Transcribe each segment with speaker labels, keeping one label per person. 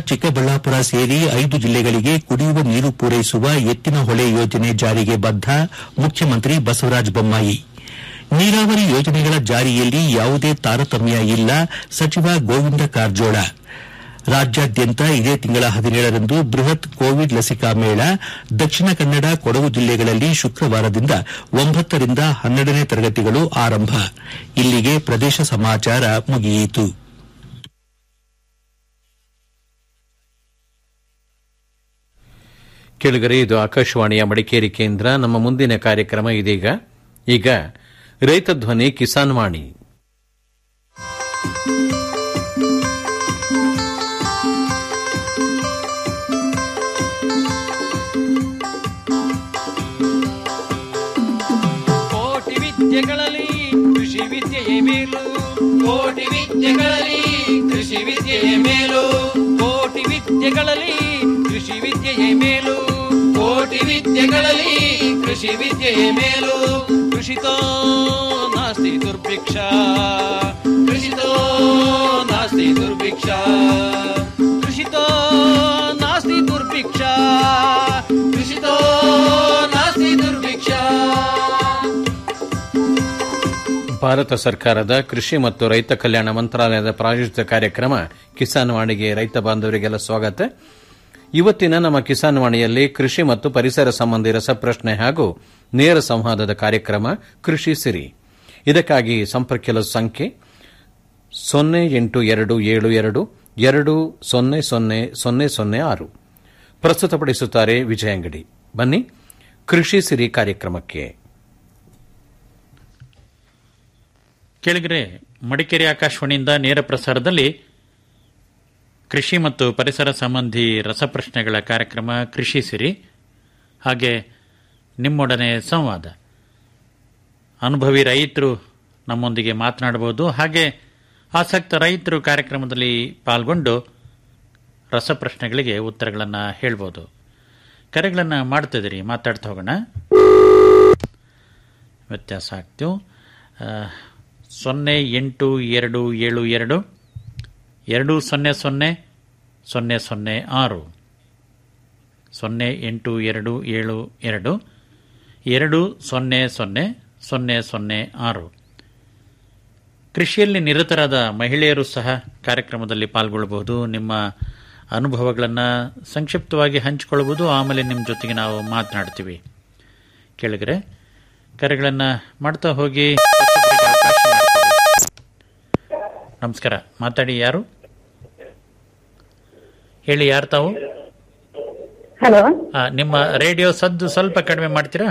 Speaker 1: ಚಿಕ್ಕಬಳ್ಳಾಪುರ ಸೇರಿ ಐದು ಜಿಲ್ಲೆಗಳಿಗೆ ಕುಡಿಯುವ ನೀರು ಪೂರೈಸುವ ಎತ್ತಿನ ಹೊಳೆ ಯೋಜನೆ ಜಾರಿಗೆ ಬದ್ದ ಮುಖ್ಯಮಂತ್ರಿ ಬಸವರಾಜ ಬೊಮ್ಮಾಯಿ ನೀರಾವರಿ ಯೋಜನೆಗಳ ಜಾರಿಯಲ್ಲಿ ಯಾವುದೇ ತಾರತಮ್ಯ ಇಲ್ಲ ಸಚಿವ ಗೋವಿಂದ ಕಾರಜೋಳ ರಾಜ್ಯಾದ್ಯಂತ ಇದೇ ತಿಂಗಳ ಹದಿನೇಳರಂದು ಬೃಹತ್ ಕೋವಿಡ್ ಲಸಿಕಾ ಮೇಳ ದಕ್ಷಿಣ ಕನ್ನಡ ಕೊಡಗು ಜಿಲ್ಲೆಗಳಲ್ಲಿ ಶುಕ್ರವಾರದಿಂದ ಒಂಬತ್ತರಿಂದ ಹನ್ನೆರಡನೇ ತರಗತಿಗಳು ಆರಂಭ ಇಲ್ಲಿಗೆ ಪ್ರದೇಶ ಸಮಾಚಾರ ಮುಗಿಯಿತು
Speaker 2: ಕೇಳುಗರೆ ಇದು ಆಕಾಶವಾಣಿಯ ಮಡಿಕೇರಿ ಕೇಂದ್ರ ನಮ್ಮ ಮುಂದಿನ ಕಾರ್ಯಕ್ರಮ ಇದೀಗ ಈಗ ರೈತ ಧ್ವನಿ ಕಿಸಾನ್ ವಾಣಿ
Speaker 3: ಕೋಟಿ ವಿದ್ಯೆಗಳಲ್ಲಿ ಕೃಷಿ ವಿದ್ಯೆಯೇ ಮೇಲು ಕೋಟಿ ವಿದ್ಯೆಗಳಲ್ಲಿ ಕೃಷಿ ವಿದ್ಯೆಯೇ ಮೇಲು ಕೋಟಿ ವಿದ್ಯೆಗಳಲ್ಲಿ ಕೃಷಿ ವಿದ್ಯೆಯೇ ಮೇಲು ಕೋಟಿ ವಿದ್ಯೆಗಳಲ್ಲಿ ಕೃಷಿ ವಿದ್ಯೆಯೇ ಮೇಲು ಕೃಷಿತೋ ನಾಸ್ತಿ ದುರ್ಭಿಕ್ಷ ಕೃಷಿತೋ ನಾಸ್ತಿ ದುರ್ಭಿಕ್ಷ ಕೃಷಿತೋ ನಾಸ್ತಿ ದುರ್ಭಿಕ್ಷ ಕೃಷಿತೋ ನಾಸ್ತಿ ದುರ್ಭಿಕ್ಷ
Speaker 2: ಭಾರತ ಸರ್ಕಾರದ ಕೃಷಿ ಮತ್ತು ರೈತ ಕಲ್ಯಾಣ ಮಂತ್ರಾಲಯದ ಪ್ರಾಯೋಜಿತ ಕಾರ್ಯಕ್ರಮ ಕಿಸಾನ್ ವಾಣಿಗೆ ರೈತ ಬಾಂಧವರಿಗೆಲ್ಲ ಸ್ವಾಗತ ಇವತ್ತಿನ ನಮ್ಮ ಕಿಸಾನ್ ವಾಣಿಯಲ್ಲಿ ಕೃಷಿ ಮತ್ತು ಪರಿಸರ ಸಂಬಂಧಿ ರಸಪ್ರಶ್ನೆ ಹಾಗೂ ನೇರ ಸಂವಾದದ ಕಾರ್ಯಕ್ರಮ ಕೃಷಿ ಸಿರಿ ಇದಕ್ಕಾಗಿ ಸಂಪರ್ಕಿಸಲು ಸಂಖ್ಯೆ ಸೊನ್ನೆ ಎಂಟು ಎರಡು ಏಳು ಎರಡು ಎರಡು ಸೊನ್ನೆ ಸೊನ್ನೆ ಸೊನ್ನೆ ಸೊನ್ನೆ ಆರು ಪ್ರಸ್ತುತಪಡಿಸುತ್ತಾರೆ ವಿಜಯ ಅಂಗಡಿ ಬನ್ನಿ ಕೃಷಿ ಸಿರಿ ಕಾರ್ಯಕ್ರಮಕ್ಕೆ
Speaker 4: ಕೇಳಿದರೆ ಮಡಿಕೇರಿ ಆಕಾಶವಾಣಿಯಿಂದ ನೇರ ಪ್ರಸಾರದಲ್ಲಿ ಕೃಷಿ ಮತ್ತು ಪರಿಸರ ಸಂಬಂಧಿ ರಸಪ್ರಶ್ನೆಗಳ ಕಾರ್ಯಕ್ರಮ ಕೃಷಿ ಸಿರಿ ಹಾಗೆ ನಿಮ್ಮೊಡನೆ ಸಂವಾದ ಅನುಭವಿ ರೈತರು ನಮ್ಮೊಂದಿಗೆ ಮಾತನಾಡಬಹುದು ಹಾಗೆ ಆಸಕ್ತ ರೈತರು ಕಾರ್ಯಕ್ರಮದಲ್ಲಿ ಪಾಲ್ಗೊಂಡು ರಸಪ್ರಶ್ನೆಗಳಿಗೆ ಉತ್ತರಗಳನ್ನು ಹೇಳ್ಬೋದು ಕರೆಗಳನ್ನು ಮಾಡ್ತಿದ್ದೀರಿ ಮಾತಾಡ್ತಾ ಹೋಗೋಣ ವ್ಯತ್ಯಾಸ ಆಗ್ತೀವಿ ಆ, ಸೊನ್ನೆ ಎಂಟು ಎರಡು ಏಳು ಎರಡು ಎರಡು ಸೊನ್ನೆ ಸೊನ್ನೆ ಸೊನ್ನೆ ಸೊನ್ನೆ ಆರು ಸೊನ್ನೆ ಎಂಟು ಎರಡು ಏಳು ಎರಡು ಎರಡು ಸೊನ್ನೆ ಸೊನ್ನೆ ಸೊನ್ನೆ ಸೊನ್ನೆ ಆರು ಕೃಷಿಯಲ್ಲಿ ನಿರತರಾದ ಮಹಿಳೆಯರು ಸಹ ಕಾರ್ಯಕ್ರಮದಲ್ಲಿ ಪಾಲ್ಗೊಳ್ಳಬಹುದು ನಿಮ್ಮ ಅನುಭವಗಳನ್ನು ಸಂಕ್ಷಿಪ್ತವಾಗಿ ಹಂಚಿಕೊಳ್ಳಬಹುದು ಆಮೇಲೆ ನಿಮ್ಮ ಜೊತೆಗೆ ನಾವು ಮಾತನಾಡ್ತೀವಿ ಕೇಳಿದ್ರೆ ಕರೆಗಳನ್ನು ಮಾಡ್ತಾ ಹೋಗಿ ಹೊಸಬರಿಗೆ ಅವಕಾಶ ಮಾಡಿಕೊಡಿ. ನಮಸ್ಕಾರ ಮಾತಾಡಿ ಯಾರು ಹೇಳಿ ಯಾರು ತಾವು
Speaker 5: ಹಲೋ
Speaker 4: ಆ, ನಿಮ್ಮ ರೇಡಿಯೋ ಸದ್ದು ಸ್ವಲ್ಪ ಕಡಿಮೆ ಮಾಡ್ತೀರಾ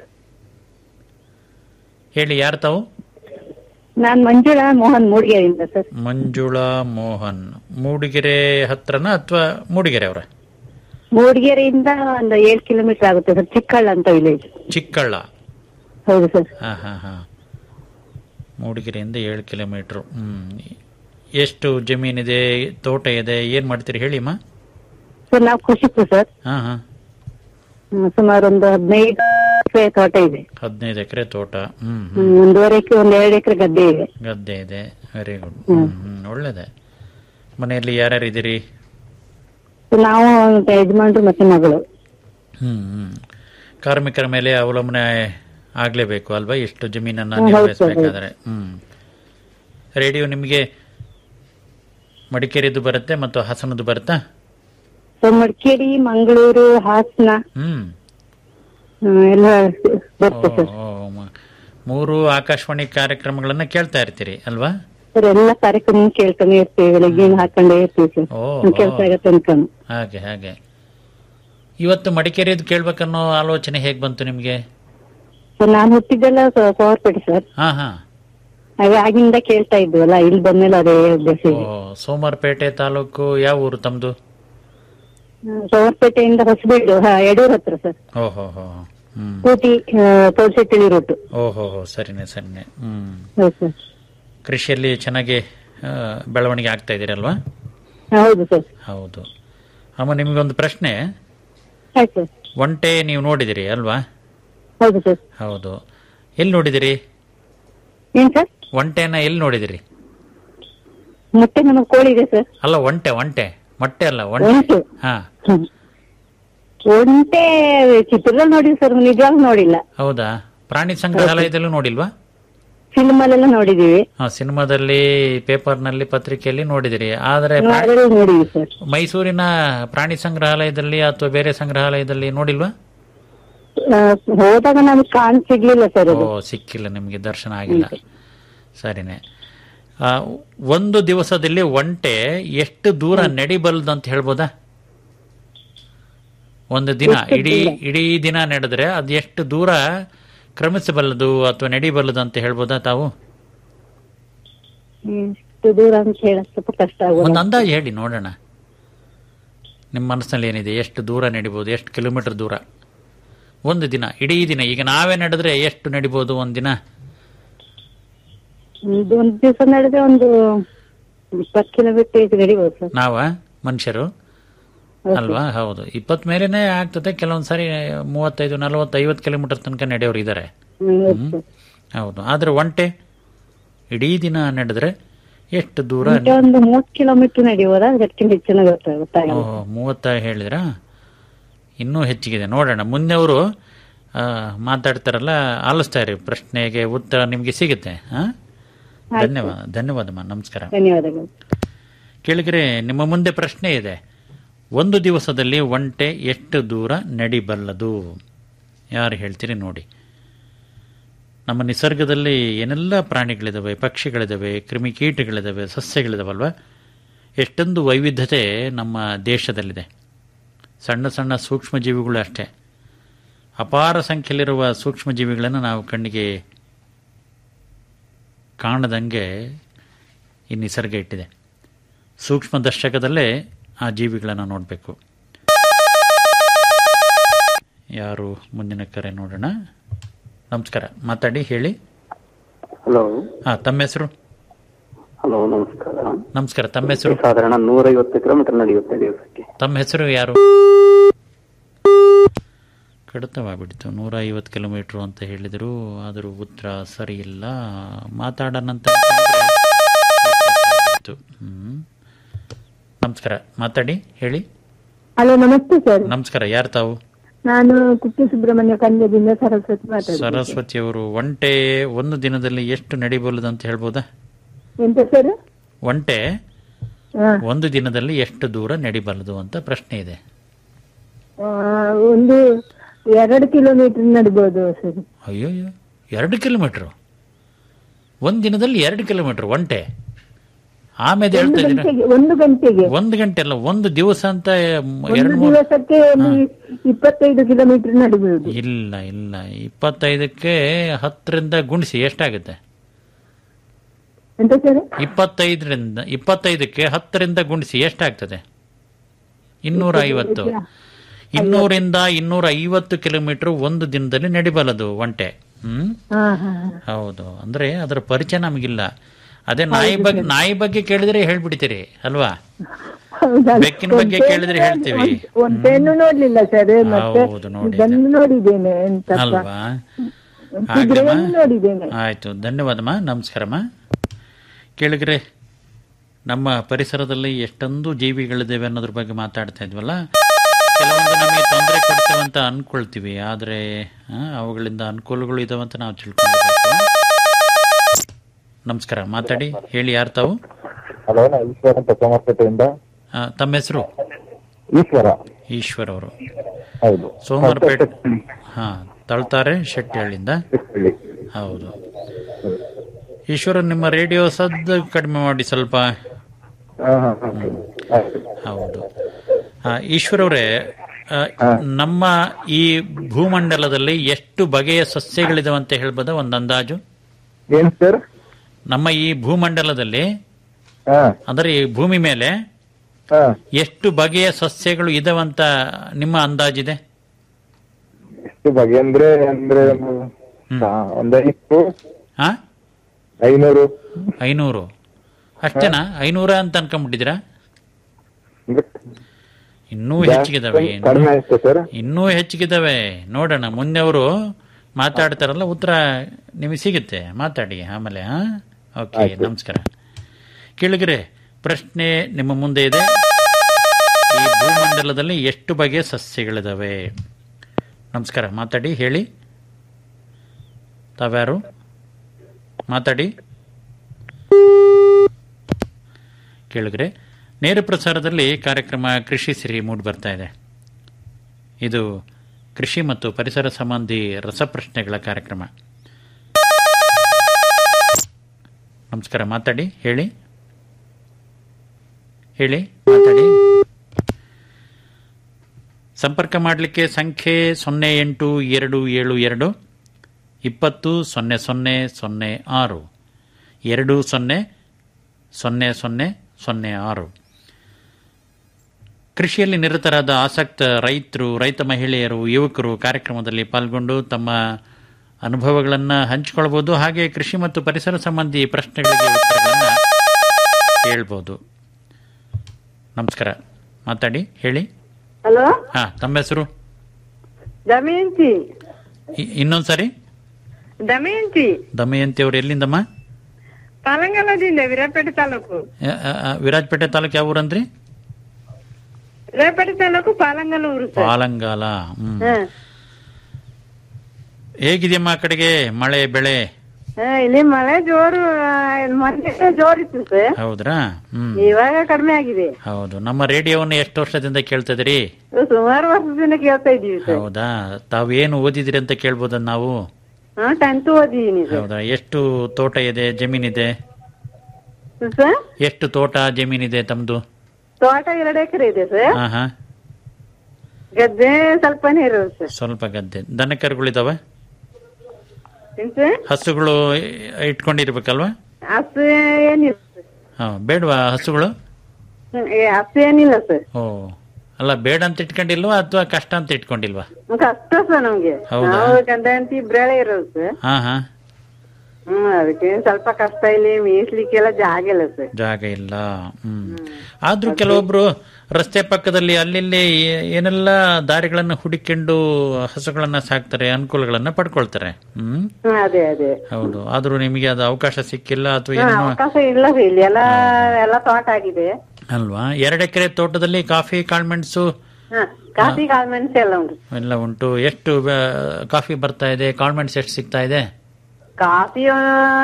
Speaker 4: ಹೇಳಿ ಯಾರು ತಾವು
Speaker 5: ನಾನ್ ಮಂಜುಳಾ ಮೋಹನ್ ಮೂಡಿಗೆರೆಯಿಂದ ಸರ್
Speaker 4: ಮಂಜುಳಾ ಮೋಹನ್ ಮೂಡಿಗೆರೆ ಹತ್ರನ ಅಥವಾ ಮೂಡಿಗೆರೆ ಅವರ
Speaker 5: ಮೂಡಿಗೆರೆಯಿಂದ ಒಂದು ಏಳು ಕಿಲೋಮೀಟರ್ ಆಗುತ್ತೆ ಸರ್ ಚಿಕ್ಕಳ್ಳ ಅಂತ ವಿಲೇಜ್
Speaker 4: ಚಿಕ್ಕಳ್ಳ
Speaker 5: ಹೌದು ಸರ್
Speaker 4: ಹಾ ಹಾ ಹಾ ಮೂಡಿಗೆರೆಯಿಂದ ಏಳು ಕಿಲೋಮೀಟ್ರು ಹ್ಮ್ ಎಷ್ಟು ಜಮೀನಿದೆ ತೋಟ ಇದೆ ಏನ್ ಮಾಡ್ತೀರಿ ಹೇಳಿಮ್ಮ
Speaker 5: ಸರ್ ನಾವು ಕೃಷಿಕರು ಸರ್
Speaker 4: ಹಾ ಹಾ
Speaker 5: ಹ್ಮ್, ಸುಮಾರು ಒಂದು ಹದಿನೈದು ಎಕರೆ ತೋಟ ಇದೆ
Speaker 4: ಹದಿನೈದು ಎಕರೆ ತೋಟ ಹ್ಮ್ ಹ್ಮ್
Speaker 5: ಹ್ಮ್, ಒಂದೂವರೆ ಎಕರೆ ಒಂದ್ ಎರಡು ಎಕರೆ ಗದ್ದೆ ಇದೆ
Speaker 4: ಗದ್ದೆ ಇದೆ ವೆರಿ ಗುಡ್ ಹ್ಮ್ ಹ್ಮ್ ಒಳ್ಳೇದೆ ಮನೆಯಲ್ಲಿ ಯಾರ್ಯಾರು ಇದ್ದೀರಿ
Speaker 5: ಸೊ ನಾವು ಮತ್ತೆ ಯಜಮಾನ್ರು ಮತ್ತೆ ಮಗಳು
Speaker 4: ಹ್ಮ್ ಹ್ಮ್ ಕಾರ್ಮಿಕರ ಮೇಲೆ ಅವಲಂಬನೆ ಆಗ್ಲೇಬೇಕು ಅಲ್ವಾ ಎಷ್ಟು ಜಮೀನನ್ನ
Speaker 5: ಹ್ಮ್, ಹೌದು ಸರ್,
Speaker 4: ನಿರ್ವಹಿಸಬೇಕಾದ್ರೆ ಹ್ಮ್ ರೇಡಿಯೋ ನಿಮಗೆ ಮಡಿಕೇರಿದು ಬರುತ್ತೆ ಮತ್ತು ಹಾಸನದ್ದು ಬರುತ್ತಾ
Speaker 5: ಸೊ ಮಡಿಕೇರಿ ಮಂಗಳೂರು ಹಾಸನ
Speaker 4: ಹ್ಮ್
Speaker 5: ಹ್ಮ್, ಎಲ್ಲ ಬರುತ್ತೆ ಸರ್
Speaker 4: ಓ, ಮ- ಮೂರು ಆಕಾಶವಾಣಿ ಕಾರ್ಯಕ್ರಮಗಳನ್ನ ಕೇಳ್ತಾ ಇರ್ತೀರಿ ಅಲ್ವಾ
Speaker 5: ಸರ್ ಎಲ್ಲ ಕಾರ್ಯಕ್ರಮ ಕೇಳ್ತಾನೆ ಇರ್ತೀವಿ ಬೆಳಿಗ್ಗೆ ಹಾಕೊಂಡೇ ಇರ್ತೀವಿ ಸರ್
Speaker 4: ಓ,
Speaker 5: ಕೆಲಸ
Speaker 4: ಓ.
Speaker 5: ಆಗತ್ತೆ ಅನ್ಕೊಂಡು
Speaker 4: ಹಾಗೆ ಹಾಗೆ ಇವತ್ತು ಮಡಿಕೇರಿದು ಕೇಳ್ಬೇಕನ್ನೋ ಆಲೋಚನೆ ಹೇಗ್ ಬಂತು ನಿಮ್ಗೆ
Speaker 5: ಸೊ ನಾನು ಹುಟ್ಟಿದ್ದೆಲ್ಲ ಪವರ್ಪೇಟೆ ಸರ್
Speaker 4: ಹಾ ಹಾ
Speaker 5: ಹಾಗೆ ಆಗಿಂದ ಕೇಳ್ತಾ ಇದ್ವಲ್ಲ ಇಲ್ಲಿ ಬಂದ್ಮೇಲೆ ಅದೇ ಅಭ್ಯಾಸ
Speaker 4: ಓ
Speaker 5: ಇದೆ
Speaker 4: ಸೋಮವಾರಪೇಟೆ ತಾಲೂಕು ಯಾವ ಊರು ತಮ್ದು
Speaker 5: ಸೋಮಪೇಟೆಯಿಂದ ಹೊಸಬೀಡು ಹಾ, ಯಡೂರ್ ಹತ್ರ ಸರ್
Speaker 4: ಓಹೋ ಹೋ ಹ್ಮ್
Speaker 5: ಕೂಟಿ ತೋರ್ಸೆಟ್ಟಿಳಿ ರೂಟ್
Speaker 4: ಓಹೋ ಹೋ ಸರಿನೆ ಸರಿನೆ ಹ್ಮ್
Speaker 5: ಹೌದು ಸರ್
Speaker 4: ಕೃಷಿಯಲ್ಲಿ ಚೆನ್ನಾಗಿ ಆ, ಬೆಳವಣಿಗೆ ಆಗ್ತಾ ಇದೀರಲ್ವಾ
Speaker 5: ಹೌದು ಸರ್
Speaker 4: ಹೌದು ಅಮ್ಮ ನಿಮ್ಗೊಂದು ಪ್ರಶ್ನೆ
Speaker 5: ಆಯ್ತು ಸರ್
Speaker 4: ಒಂಟೆ ನೀವು ನೋಡಿದಿರಿ ಅಲ್ವಾ
Speaker 5: ಹೌದು ಸರ್
Speaker 4: ಹೌದು ಎಲ್ಲಿ ನೋಡಿದಿರಿ
Speaker 5: ಏನ್ ಸರ್
Speaker 4: ಒಂಟೆನ ಎಲ್ಲಿ ನೋಡಿದಿರಿ
Speaker 5: ಮತ್ತೆ ನಮಗೆ ಕೋಳಿ ಇದೆ ಸರ್
Speaker 4: ಅಲ್ಲ ಒಂಟೆ ಒಂಟೆ ಮೊಟ್ಟೆ ಅಲ್ಲ ಒಂಟೆ
Speaker 5: ಉಂಟು
Speaker 4: ಹಾ
Speaker 5: ಹ್ಮ್. ಒಂಟೆ ಚಿತ್ರದಲ್ಲಿ ನೋಡಿದ್ವಿ ಸರ್ ನಿಜವಾಗ್ ನೋಡಿಲ್ಲ
Speaker 4: ಹೌದಾ ಪ್ರಾಣಿ ಸಂಗ್ರಹಾಲಯದಲ್ಲೂ ನೋಡಿಲ್ವಾ
Speaker 5: ಫಿಲ್ಮ್ ಅಲ್ಲೆಲ್ಲ ನೋಡಿದೀವಿ
Speaker 4: ಹಾ ಸಿನಿಮಾದಲ್ಲಿ ಪೇಪರ್ನಲ್ಲಿ ಪತ್ರಿಕೆಯಲ್ಲಿ ನೋಡಿದಿರಿ ಆದ್ರೆ ಪ್ರಾ-
Speaker 5: ಅದ್ರಲ್ಲಿ ನೋಡಿದ್ವಿ ಸರ್
Speaker 4: ಮೈಸೂರಿನ ಪ್ರಾಣಿ ಸಂಗ್ರಹಾಲಯದಲ್ಲಿ ಅಥವಾ ಬೇರೆ ಸಂಗ್ರಹಾಲಯದಲ್ಲಿ ನೋಡಿಲ್ವಾ
Speaker 5: ಆ, ಹೋದಾಗ ನಮ್ಗೆ ಕಾಣ್ ಸಿಗ್ಲಿಲ್ಲ ಸರ್
Speaker 4: ಓ
Speaker 5: ಅದು
Speaker 4: ಸಿಕ್ಕಿಲ್ಲ ನಿಮಗೆ ದರ್ಶನ ಆಗಿಲ್ಲ ಸರಿನೇ ಆ, ಒಂದು ದಿವಸದಲ್ಲಿ ಒಂಟೆ ಎಷ್ಟು ದೂರ ನಡಿಬಲ್ಲದು ಅಂತ ಹೇಳ್ಬೋದಾ ಒಂದು ದಿನ ಇಡೀ ಇಡೀ ದಿನ ನಡೆದ್ರೆ ಅದು ಎಷ್ಟು ದೂರ ಕ್ರಮಿಸಬಲ್ಲದು ಅಥವಾ ನಡಿಬಲ್ಲದು ಅಂತ ಹೇಳ್ಬೋದಾ ತಾವು
Speaker 5: ಎಷ್ಟು ದೂರ ಅಂತ ಹೇಳಕ್ ಸ್ವಲ್ಪ ಕಷ್ಟ
Speaker 4: ಒಂದು
Speaker 5: ಆಗೋದು
Speaker 4: ಅಂದಾಜು ಹೇಳಿ ನೋಡೋಣ ನಿಮ್ಮ ಮನಸ್ಸಿನಲ್ಲಿ ಏನಿದೆ ಎಷ್ಟು ದೂರ ನಡಿಬೋದು ಎಷ್ಟು ಕಿಲೋಮೀಟರ್ ದೂರ ಒಂದು ದಿನ ಇಡೀ ದಿನ ಈಗ ನಾವೇ ನಡೆದ್ರೆ ಎಷ್ಟು ನಡಿಬೋದು ಒಂದು ದಿನ
Speaker 5: ಒಂದು ಒಂದ್ ದಿವಸ ನಡೆದ್ರೆ ಒಂದು ಇಪ್ಪತ್ತು ಕಿಲೋಮೀಟರ್ ನಡಿಬೋದು ಸರ್
Speaker 4: ನಾವ ಮನುಷ್ಯರು ಅಲ್ವಾ ಹೌದು ಇಪ್ಪತ್ ಮೇಲೇನೆ ಆಗ್ತದೆ ಕೆಲವೊಂದ್ ಸಾರಿ ಮೂವತ್ತೈದು ನಲವತ್ತು ಐವತ್ತು ಕಿಲೋಮೀಟರ್ ತನಕ ನಡೆಯೋರು ಇದ್ದಾರೆ
Speaker 5: ಹ್ಮ್, ಹೌದು ಸರ್.
Speaker 4: ಹೌದು ಆದ್ರೆ ಒಂಟೆ ಇಡೀ ದಿನ ನಡೆದ್ರೆ ಎಷ್ಟು ದೂರ
Speaker 5: ಮತ್ತೆ ಒಂದು ಮೂವತ್ತು ಕಿಲೋಮೀಟರ್ ನಡೆಯುವುದಾ ಅದಕ್ಕಿಂತ ಹೆಚ್ಚಿನ ಗೊತ್ತ ಗೊತ್ತಾಗಲ್ಲ
Speaker 4: ಓಹೋ ಮೂವತ್ತ ಹೇಳಿದ್ರಾ ಇನ್ನೂ ಹೆಚ್ಚಿಗಿದೆ ನೋಡೋಣ ಮುಂದೆ ಅವರು ಮಾತಾಡ್ತಾರಲ್ಲ ಆಲಿಸ್ತಾ ಇರಿ ಪ್ರಶ್ನೆಗೆ ಉತ್ತರ ನಿಮಗೆ ಸಿಗುತ್ತೆ ಹಾ ಧನ್ಯವಾದ ಧನ್ಯವಾದಮ್ಮ ನಮಸ್ಕಾರ
Speaker 5: ಧನ್ಯವಾದಗಳು
Speaker 4: ಕೇಳಿದ್ರೆ ನಿಮ್ಮ ಮುಂದೆ ಪ್ರಶ್ನೆ ಇದೆ ಒಂದು ದಿವಸದಲ್ಲಿ ಒಂಟೆ ಎಷ್ಟು ದೂರ ನಡಿಬಲ್ಲದು ಯಾರು ಹೇಳ್ತೀರಿ ನೋಡಿ ನಮ್ಮ ನಿಸರ್ಗದಲ್ಲಿ ಏನೆಲ್ಲ ಪ್ರಾಣಿಗಳಿದಾವೆ ಪಕ್ಷಿಗಳಿದಾವೆ ಕ್ರಿಮಿಕೀಟಗಳಿದಾವೆ ಸಸ್ಯಗಳಿದಾವಲ್ವ ಎಷ್ಟೊಂದು ವೈವಿಧ್ಯತೆ ನಮ್ಮ ದೇಶದಲ್ಲಿದೆ ಸಣ್ಣ ಸಣ್ಣ ಸೂಕ್ಷ್ಮ ಜೀವಿಗಳು ಅಷ್ಟೇ ಅಪಾರ ಸಂಖ್ಯೆಯಲ್ಲಿರುವ ಸೂಕ್ಷ್ಮ ಜೀವಿಗಳನ್ನು ನಾವು ಕಣ್ಣಿಗೆ ಕಾಣದಂಗೆ ಈ ನಿಸರ್ಗ ಇಟ್ಟಿದೆ ಸೂಕ್ಷ್ಮ ದರ್ಶಕದಲ್ಲೇ ಆ ಜೀವಿಗಳನ್ನು ನೋಡಬೇಕು ಯಾರು ಮುಂದಿನ ಕರೆ ನೋಡೋಣ ನಮಸ್ಕಾರ ಮಾತಾಡಿ ಹೇಳಿ
Speaker 6: ಹಲೋ
Speaker 4: ಹಾ ತಮ್ಮ ಹೆಸರು
Speaker 6: ಹಲೋ ನಮಸ್ಕಾರ
Speaker 4: ನಮಸ್ಕಾರ ತಮ್ಮ ಹೆಸರು
Speaker 6: ಸಾಧಾರಣ ನೂರೈವತ್ತು ಕಿಲೋಮೀಟರ್ ನಡೆಯುತ್ತೆ ದಿವಸಕ್ಕೆ
Speaker 4: ತಮ್ಮ ಹೆಸರು ಯಾರು ಕಡಿತವಾಗ್ಬಿಡ್ತು ನೂರ ಐವತ್ತು ಕಿಲೋಮೀಟ್ರು ಅಂತ ಹೇಳಿದರು ಆದರೂ ಉತ್ತರ ಸರಿ ಇಲ್ಲ ಮಾತಾಡೋಣಂತ ಹ್ಮ್ ನಮಸ್ಕಾರ ಮಾತಾಡಿ ಹೇಳಿ
Speaker 5: ಹಲೋ ನಮಸ್ತೆ ಸರ್
Speaker 4: ನಮಸ್ಕಾರ ಯಾರು ತಾವು
Speaker 5: ನಾನು ಕುಕ್ಕೆ ಸುಬ್ರಹ್ಮಣ್ಯ ಕನ್ಯದಿಂದ ಸರಸ್ವತಿ ಮಾತಾಡ್ತೀನಿ
Speaker 4: ಸರಸ್ವತಿ ಅವರು ಒಂಟೆ ಒಂದು ದಿನದಲ್ಲಿ ಎಷ್ಟು ನಡಿಬಲ್ಲದು ಅಂತ ಹೇಳ್ಬೋದಾ
Speaker 5: ಎಂತ ಸರ್
Speaker 4: ಒಂಟೆ
Speaker 5: ಹಾ
Speaker 4: ಒಂದು ದಿನದಲ್ಲಿ ಎಷ್ಟು ದೂರ ನಡಿಬಲ್ಲದು ಅಂತ ಪ್ರಶ್ನೆ ಇದೆ
Speaker 5: ಆ, ಒಂದು ಎರಡು ಕಿಲೋಮೀಟರ್ ನಡಿಬಹುದು ಸರ್
Speaker 4: ಅಯ್ಯೋ ಎರಡು ಕಿಲೋಮೀಟ್ರು ಒಂದು ದಿನದಲ್ಲಿ ಎರಡು ಕಿಲೋಮೀಟರ್ ಒಂಟೆ ಆಮೇಲೆ
Speaker 5: ಒಂದು
Speaker 4: ಹೇಳ್ತಾ ಇದ್ದೀರಾ
Speaker 5: ಗಂಟೆಗೆ ಒಂದು ಗಂಟೆಗೆ
Speaker 4: ಒಂದು ಗಂಟೆ ಅಲ್ಲ ಒಂದು ದಿವಸ ಅಂತ
Speaker 5: ಒಂದು
Speaker 4: ಎರಡು ಮೂರು
Speaker 5: ದಿವಸಕ್ಕೆ ಒಂದು ಇಪ್ಪತ್ತೈದು ಕಿಲೋಮೀಟರ್ ನಡಿಬಹುದು
Speaker 4: ಇಲ್ಲ ಇಲ್ಲ ಇಪ್ಪತ್ತೈದಕ್ಕೆ ಹತ್ತರಿಂದ ಗುಣಿಸಿ ಎಷ್ಟಾಗುತ್ತೆ
Speaker 5: ಎಂತ ಸರ್
Speaker 4: ಇಪ್ಪತ್ತೈದರಿಂದ ಇಪ್ಪತ್ತೈದಕ್ಕೆ ಹತ್ತರಿಂದ ಗುಣಿಸಿ ಎಷ್ಟಾಗ್ತದೆ ಇನ್ನೂರ ಐವತ್ತು ಇನ್ನೂರಿಂದ ಇನ್ನೂರ ಐವತ್ತು ಕಿಲೋಮೀಟರ್ ಒಂದು ದಿನದಲ್ಲಿ ನಡಿಬಲ್ಲದು ಒಂಟೆ ಹ್ಮ್
Speaker 5: ಹಾ ಹಾ
Speaker 4: ಹೌದು ಅಂದ್ರೆ ಅದರ ಪರಿಚಯ ನಮಗಿಲ್ಲ ಅದೇ ನಾಯಿ ಬಗ್ಗೆ ನಾಯಿ ಬಗ್ಗೆ ಕೇಳಿದ್ರೆ ಹೇಳ್ಬಿಡ್ತೀರಿ ಅಲ್ವಾ
Speaker 5: ಹೌದಾ
Speaker 4: ಬೆಕ್ಕಿನ ಬಗ್ಗೆ ಕೇಳಿದ್ರೆ ಹೇಳ್ತೀವಿ
Speaker 5: ಒಂಟೆಯನ್ನು ನೋಡ್ಲಿಲ್ಲ ಸರ್ ಮತ್ತೆ
Speaker 4: ಹೌದು ನೋಡಿದ್ದೆ
Speaker 5: ಇದನ್ನು ನೋಡಿದ್ದೇನೆ ಎಂತ
Speaker 4: ಅಲ್ವಾ
Speaker 5: ಕುದುರೆಯನ್ನು ನೋಡಿದ್ದೇನೆ
Speaker 4: ಆಯ್ತು ಧನ್ಯವಾದಮ್ಮ ನಮಸ್ಕಾರಮ್ಮ ಕೇಳಿದ್ರೆ ನಮ್ಮ ಪರಿಸರದಲ್ಲಿ ಎಷ್ಟೊಂದು ಜೀವಿಗಳಿದ್ದಾವೆ ಅನ್ನೋದ್ರ ಬಗ್ಗೆ ಮಾತಾಡ್ತಾ ಇದ್ವಲ್ಲ ಕೆಲವೊಂದು ನಮಗೆ ತೊಂದರೆ ಕೊಡ್ತೇವೆ ಅಂತ ಅನ್ಕೊಳ್ತೀವಿ ಆದರೆ ಆ, ಅವುಗಳಿಂದ ಅನುಕೂಲಗಳು ಇದಾವೆ ಅಂತ ನಾವು ತಿಳ್ಕೊಳ್ಬೇಕು ನಮಸ್ಕಾರ ಮಾತಾಡಿ ಹೇಳಿ ಯಾರು ತಾವು
Speaker 7: ಹಲೋ ನಾ ಈಶ್ವರ ಅಂತ ಸೋಮವಾರಪೇಟೆಯಿಂದ
Speaker 4: ಆ, ತಮ್ಮ ಹೆಸರು
Speaker 7: ಈಶ್ವರ
Speaker 4: ಈಶ್ವರ್ ಅವರು
Speaker 7: ಹೌದು
Speaker 4: ಸೋಮವಾರಪೇಟೆ ಹಾ ತಳ್ತಾರೆ ಶೆಟ್ಟಿಹಳ್ಳಿಯಿಂದ
Speaker 7: ಹೇಳಿ.
Speaker 4: ಹೌದು ಈಶ್ವರ ನಿಮ್ಮ ರೇಡಿಯೋ ಸದ್ದು ಕಡಿಮೆ ಮಾಡಿ ಸ್ವಲ್ಪ
Speaker 7: ಹಾ, ಹಾ, ಹಾ. ಆಯ್ತು.
Speaker 4: ಹೌದು ಆ, ಈಶ್ವರ್ ಅವರೇ ಆ, ನಮ್ಮ ಈ ಭೂಮಂಡಲದಲ್ಲಿ ಎಷ್ಟು ಬಗೆಯ ಸಸ್ಯಗಳಿದಾವೆ ಅಂತ ಹೇಳ್ಬೋದಾ ಒಂದು ಅಂದಾಜು
Speaker 7: ಏನ್ ಸರ್
Speaker 4: ನಮ್ಮ ಈ ಭೂಮಂಡಲದಲ್ಲಿ
Speaker 7: ಹಾ
Speaker 4: ಅಂದರೆ ಈ ಭೂಮಿ ಮೇಲೆ
Speaker 7: ಹಾ
Speaker 4: ಎಷ್ಟು ಬಗೆಯ ಸಸ್ಯಗಳು ಇದಾವಂತ ನಿಮ್ಮ ಅಂದಾಜಿದೆ
Speaker 7: ಎಷ್ಟು ಬಗೆ ಅಂದ್ರೆ ಅಂದ್ರೆ ಒಂದು ಹಾ, ಒಂದ್ ಐದು
Speaker 4: ಹಾ
Speaker 7: ಐನೂರು
Speaker 4: ಐನೂರು ಅಷ್ಟೇನಾ ಐನೂರ ಅಂತ ಅನ್ಕೊಂಡ್ಬಿಟ್ಟಿದ್ದೀರಾ ಇನ್ನೂ ಹೆಚ್ಚಿಗಿದಾವೆ ಇನ್ನೂ-
Speaker 7: ಕಡಿಮೆ ಆಯ್ತು ಸರ್
Speaker 4: ಇನ್ನೂ ಹೆಚ್ಚಿಗಿದಾವೆ ನೋಡೋಣ ಮುಂದೆ ಅವರು ಮಾತಾಡ್ತಾರಲ್ಲ ಉತ್ತರ ನಿಮಗೆ ಸಿಗುತ್ತೆ ಮಾತಾಡಿ ಆಮೇಲೆ ಹಾ ಓಕೆ ನಮಸ್ಕಾರ ಕೇಳಿದ್ರೆ ಪ್ರಶ್ನೆ ನಿಮ್ಮ ಮುಂದೆ ಇದೆ ಭೂಮಂಡಲದಲ್ಲಿ ಎಷ್ಟು ಬಗೆಯ ಸಸ್ಯಗಳಿದಾವೆ ನಮಸ್ಕಾರ ಮಾತಾಡಿ ಹೇಳಿ ತಾವ್ಯಾರು ಮಾತಾಡಿ ಕೇಳಿದ್ರೆ ನೇರ ಪ್ರಸಾರದಲ್ಲಿ ಕಾರ್ಯಕ್ರಮ ಕೃಷಿ ಸಿರಿ ಮೂಡಿ ಬರ್ತಾ ಇದೆ ಇದು ಕೃಷಿ ಮತ್ತು ಪರಿಸರ ಸಂಬಂಧಿ ರಸಪ್ರಶ್ನೆಗಳ ಕಾರ್ಯಕ್ರಮ ನಮಸ್ಕಾರ ಮಾತಾಡಿ ಹೇಳಿ ಹೇಳಿ ಮಾತಾಡಿ ಸಂಪರ್ಕ ಮಾಡಲಿಕ್ಕೆ ಸಂಖ್ಯೆ ಸೊನ್ನೆ ಎಂಟು ಎರಡು ಏಳು ಎರಡು ಇಪ್ಪತ್ತು ಸೊನ್ನೆ ಸೊನ್ನೆ ಸೊನ್ನೆ ಆರು ಎರಡು ಸೊನ್ನೆ ಸೊನ್ನೆ ಸೊನ್ನೆ ಸೊನ್ನೆ ಆರು ಕೃಷಿಯಲ್ಲಿ ನಿರತರಾದ ಆಸಕ್ತ ರೈತರು ರೈತ ಮಹಿಳೆಯರು ಯುವಕರು ಕಾರ್ಯಕ್ರಮದಲ್ಲಿ ಪಾಲ್ಗೊಂಡು ತಮ್ಮ ಅನುಭವಗಳನ್ನು ಹಂಚಿಕೊಳ್ಬೋದು ಹಾಗೆ ಕೃಷಿ ಮತ್ತು ಪರಿಸರ ಸಂಬಂಧಿ ಪ್ರಶ್ನೆಗಳಿಗೆ ಉತ್ತರಗಳನ್ನು ಹೇಳ್ಬೋದು ನಮಸ್ಕಾರ ಮಾತಾಡಿ ಹೇಳಿ
Speaker 5: ಹಲೋ
Speaker 4: ಹಾ ತಮ್ಮ ಹೆಸರು
Speaker 5: ದಮಯಂತಿ
Speaker 4: ಇ- ಇನ್ನೊಂದ್ ಸರಿ
Speaker 5: ದಮಯಂತಿ
Speaker 4: ದಮಯಂತಿ ಅವರು ಎಲ್ಲಿಂದಮ್ಮ
Speaker 5: ಪಾಲಂಗಲದಿಂದ ವಿರಾಪೇಟೆ ತಾಲೂಕು
Speaker 4: ಆ, ಆ, ಆ, ವಿರಾಜಪೇಟೆ ತಾಲೂಕು ಯಾವ ಊರಂದ್ರಿ
Speaker 5: ವಿರಾಪೇಟೆ ತಾಲೂಕು ಪಾಲಂಗಲ ಊರು ಸರ್
Speaker 4: ಪಾಲಂಗಾಲ ಹ್ಮ್
Speaker 5: ಹ.
Speaker 4: ಹೇಗಿದೆಯಮ್ಮ ಆ ಕಡೆಗೆ ಮಳೆ ಬೆಳೆ
Speaker 5: ಹ, ಇಲ್ಲಿ ಮಳೆ ಜೋರು ಆ, ಮೊನ್ನೆ ಜೋರಿತ್ತು ಸರ್
Speaker 4: ಹೌದ್ರಾ ಹ್ಮ್
Speaker 5: ಇವಾಗ ಕಡಿಮೆ ಆಗಿದೆ
Speaker 4: ಹೌದು ನಮ್ಮ ರೇಡಿಯೋವನ್ನು ಎಷ್ಟು ವರ್ಷದಿಂದ ಕೇಳ್ತಾ ಇದೀರಿ
Speaker 5: ಸುಮಾರು ವರ್ಷದಿಂದ ಕೇಳ್ತಾ ಇದೀವಿ ಸರ್
Speaker 4: ಹೌದಾ ತಾವೇನು ಓದಿದಿರಿ ಅಂತ ಕೇಳ್ಬೋದ ನಾವು
Speaker 5: ಹಾ ಟೆಂತ್ ಓದಿದೀನಿ ಸರ್
Speaker 4: ಹೌದಾ ಎಷ್ಟು ತೋಟ ಇದೆ ಜಮೀನಿದೆ
Speaker 5: ಸರ್
Speaker 4: ಎಷ್ಟು ತೋಟ ಜಮೀನಿದೆ ತಮ್ದು
Speaker 5: ತೋಟ ಎರಡು ಎಕರೆ ಇದೆ ಸರ್
Speaker 4: ಹಾ ಹಾ
Speaker 5: ಗದ್ದೆ ಸ್ವಲ್ಪನೇ ಇರೋದು ಸರ್
Speaker 4: ಸ್ವಲ್ಪ ಗದ್ದೆ ದನ ಕರುಗಳಿದಾವೆ
Speaker 5: ಏನ್ ಸರ್
Speaker 4: ಹಸುಗಳು ಇಟ್ಕೊಂಡಿರ್ಬೇಕಲ್ವಾ
Speaker 5: ಹಸು ಏನಿಲ್ಲ ಸರ್
Speaker 4: ಹಾ ಬೇಡವಾ ಹಸುಗಳು
Speaker 5: ಹ್ಮ್, ಏ, ಹಸು ಏನಿಲ್ಲ ಸರ್
Speaker 4: ಓ ಅಲ್ಲ ಬೇಡ ಅಂತ ಇಟ್ಕೊಂಡಿಲ್ವಾ ಅಥವಾ ಕಷ್ಟ ಅಂತ ಇಟ್ಕೊಂಡಿಲ್ವಾ
Speaker 5: ಕಷ್ಟ ಸರ್ ನಮ್ಗೆ
Speaker 4: ಹೌದಾ?
Speaker 5: ನಾವು ಗಂಡ ಅಂತ ಇಬ್ರೇಳೆ ಇರೋದು ಸರ್
Speaker 4: ಹಾ ಹಾ
Speaker 5: ಹ್ಮ್ ಅದಕ್ಕೆ ಸ್ವಲ್ಪ ಕಷ್ಟ ಇಲ್ಲಿ ಮೀಸ್ಲಿಕ್ಕೆಲ್ಲ ಜಾಗ ಇಲ್ಲ ಸರ್
Speaker 4: ಜಾಗ ಇಲ್ಲ ಹ್ಮ್ ಆದ್ರೂ ಕೆಲವೊಬ್ರು ರಸ್ತೆ ಪಕ್ಕದಲ್ಲಿ ಅಲ್ಲಿ ಏನೆಲ್ಲ ದಾರಿಗಳನ್ನ ಹುಡುಕೊಂಡು ಹಸುಗಳನ್ನ ಸಾಕ್ತಾರೆ ಅನುಕೂಲಗಳನ್ನ ಪಡ್ಕೊಳ್ತಾರೆ ಹ್ಮ್
Speaker 5: ಹ್ಮ್ ಅದೇ ಅದೇ
Speaker 4: ಹೌದು ಆದ್ರೂ ನಿಮಗೆ ಅದು ಅವಕಾಶ ಸಿಕ್ಕಿಲ್ಲ ಅಥವಾ
Speaker 5: ಹಾ,
Speaker 4: ಏನೋ
Speaker 5: ಅವಕಾಶ ಇಲ್ಲ ಸರ್ ಇಲ್ಲಿ ಎಲ್ಲ ಎಲ್ಲ ತೋಟ ಆಗಿದೆ
Speaker 4: ಅಲ್ವಾ ಎರಡು ಎಕರೆ ತೋಟದಲ್ಲಿ ಕಾಫಿ ಕಾಳ್ಮೆಣಸು
Speaker 5: ಹಾ ಕಾಫಿ ಕಾಳ್ಮೆಣಸು ಎಲ್ಲ ಉಂಟು
Speaker 4: ಎಲ್ಲ ಉಂಟು ಎಷ್ಟು ಆ, ಕಾಫಿ ಬರ್ತಾ ಇದೆ ಕಾಳ್ಮೆಣಸು ಎಷ್ಟು ಸಿಗ್ತಾ ಇದೆ
Speaker 5: ಕಾಫಿ ಆ,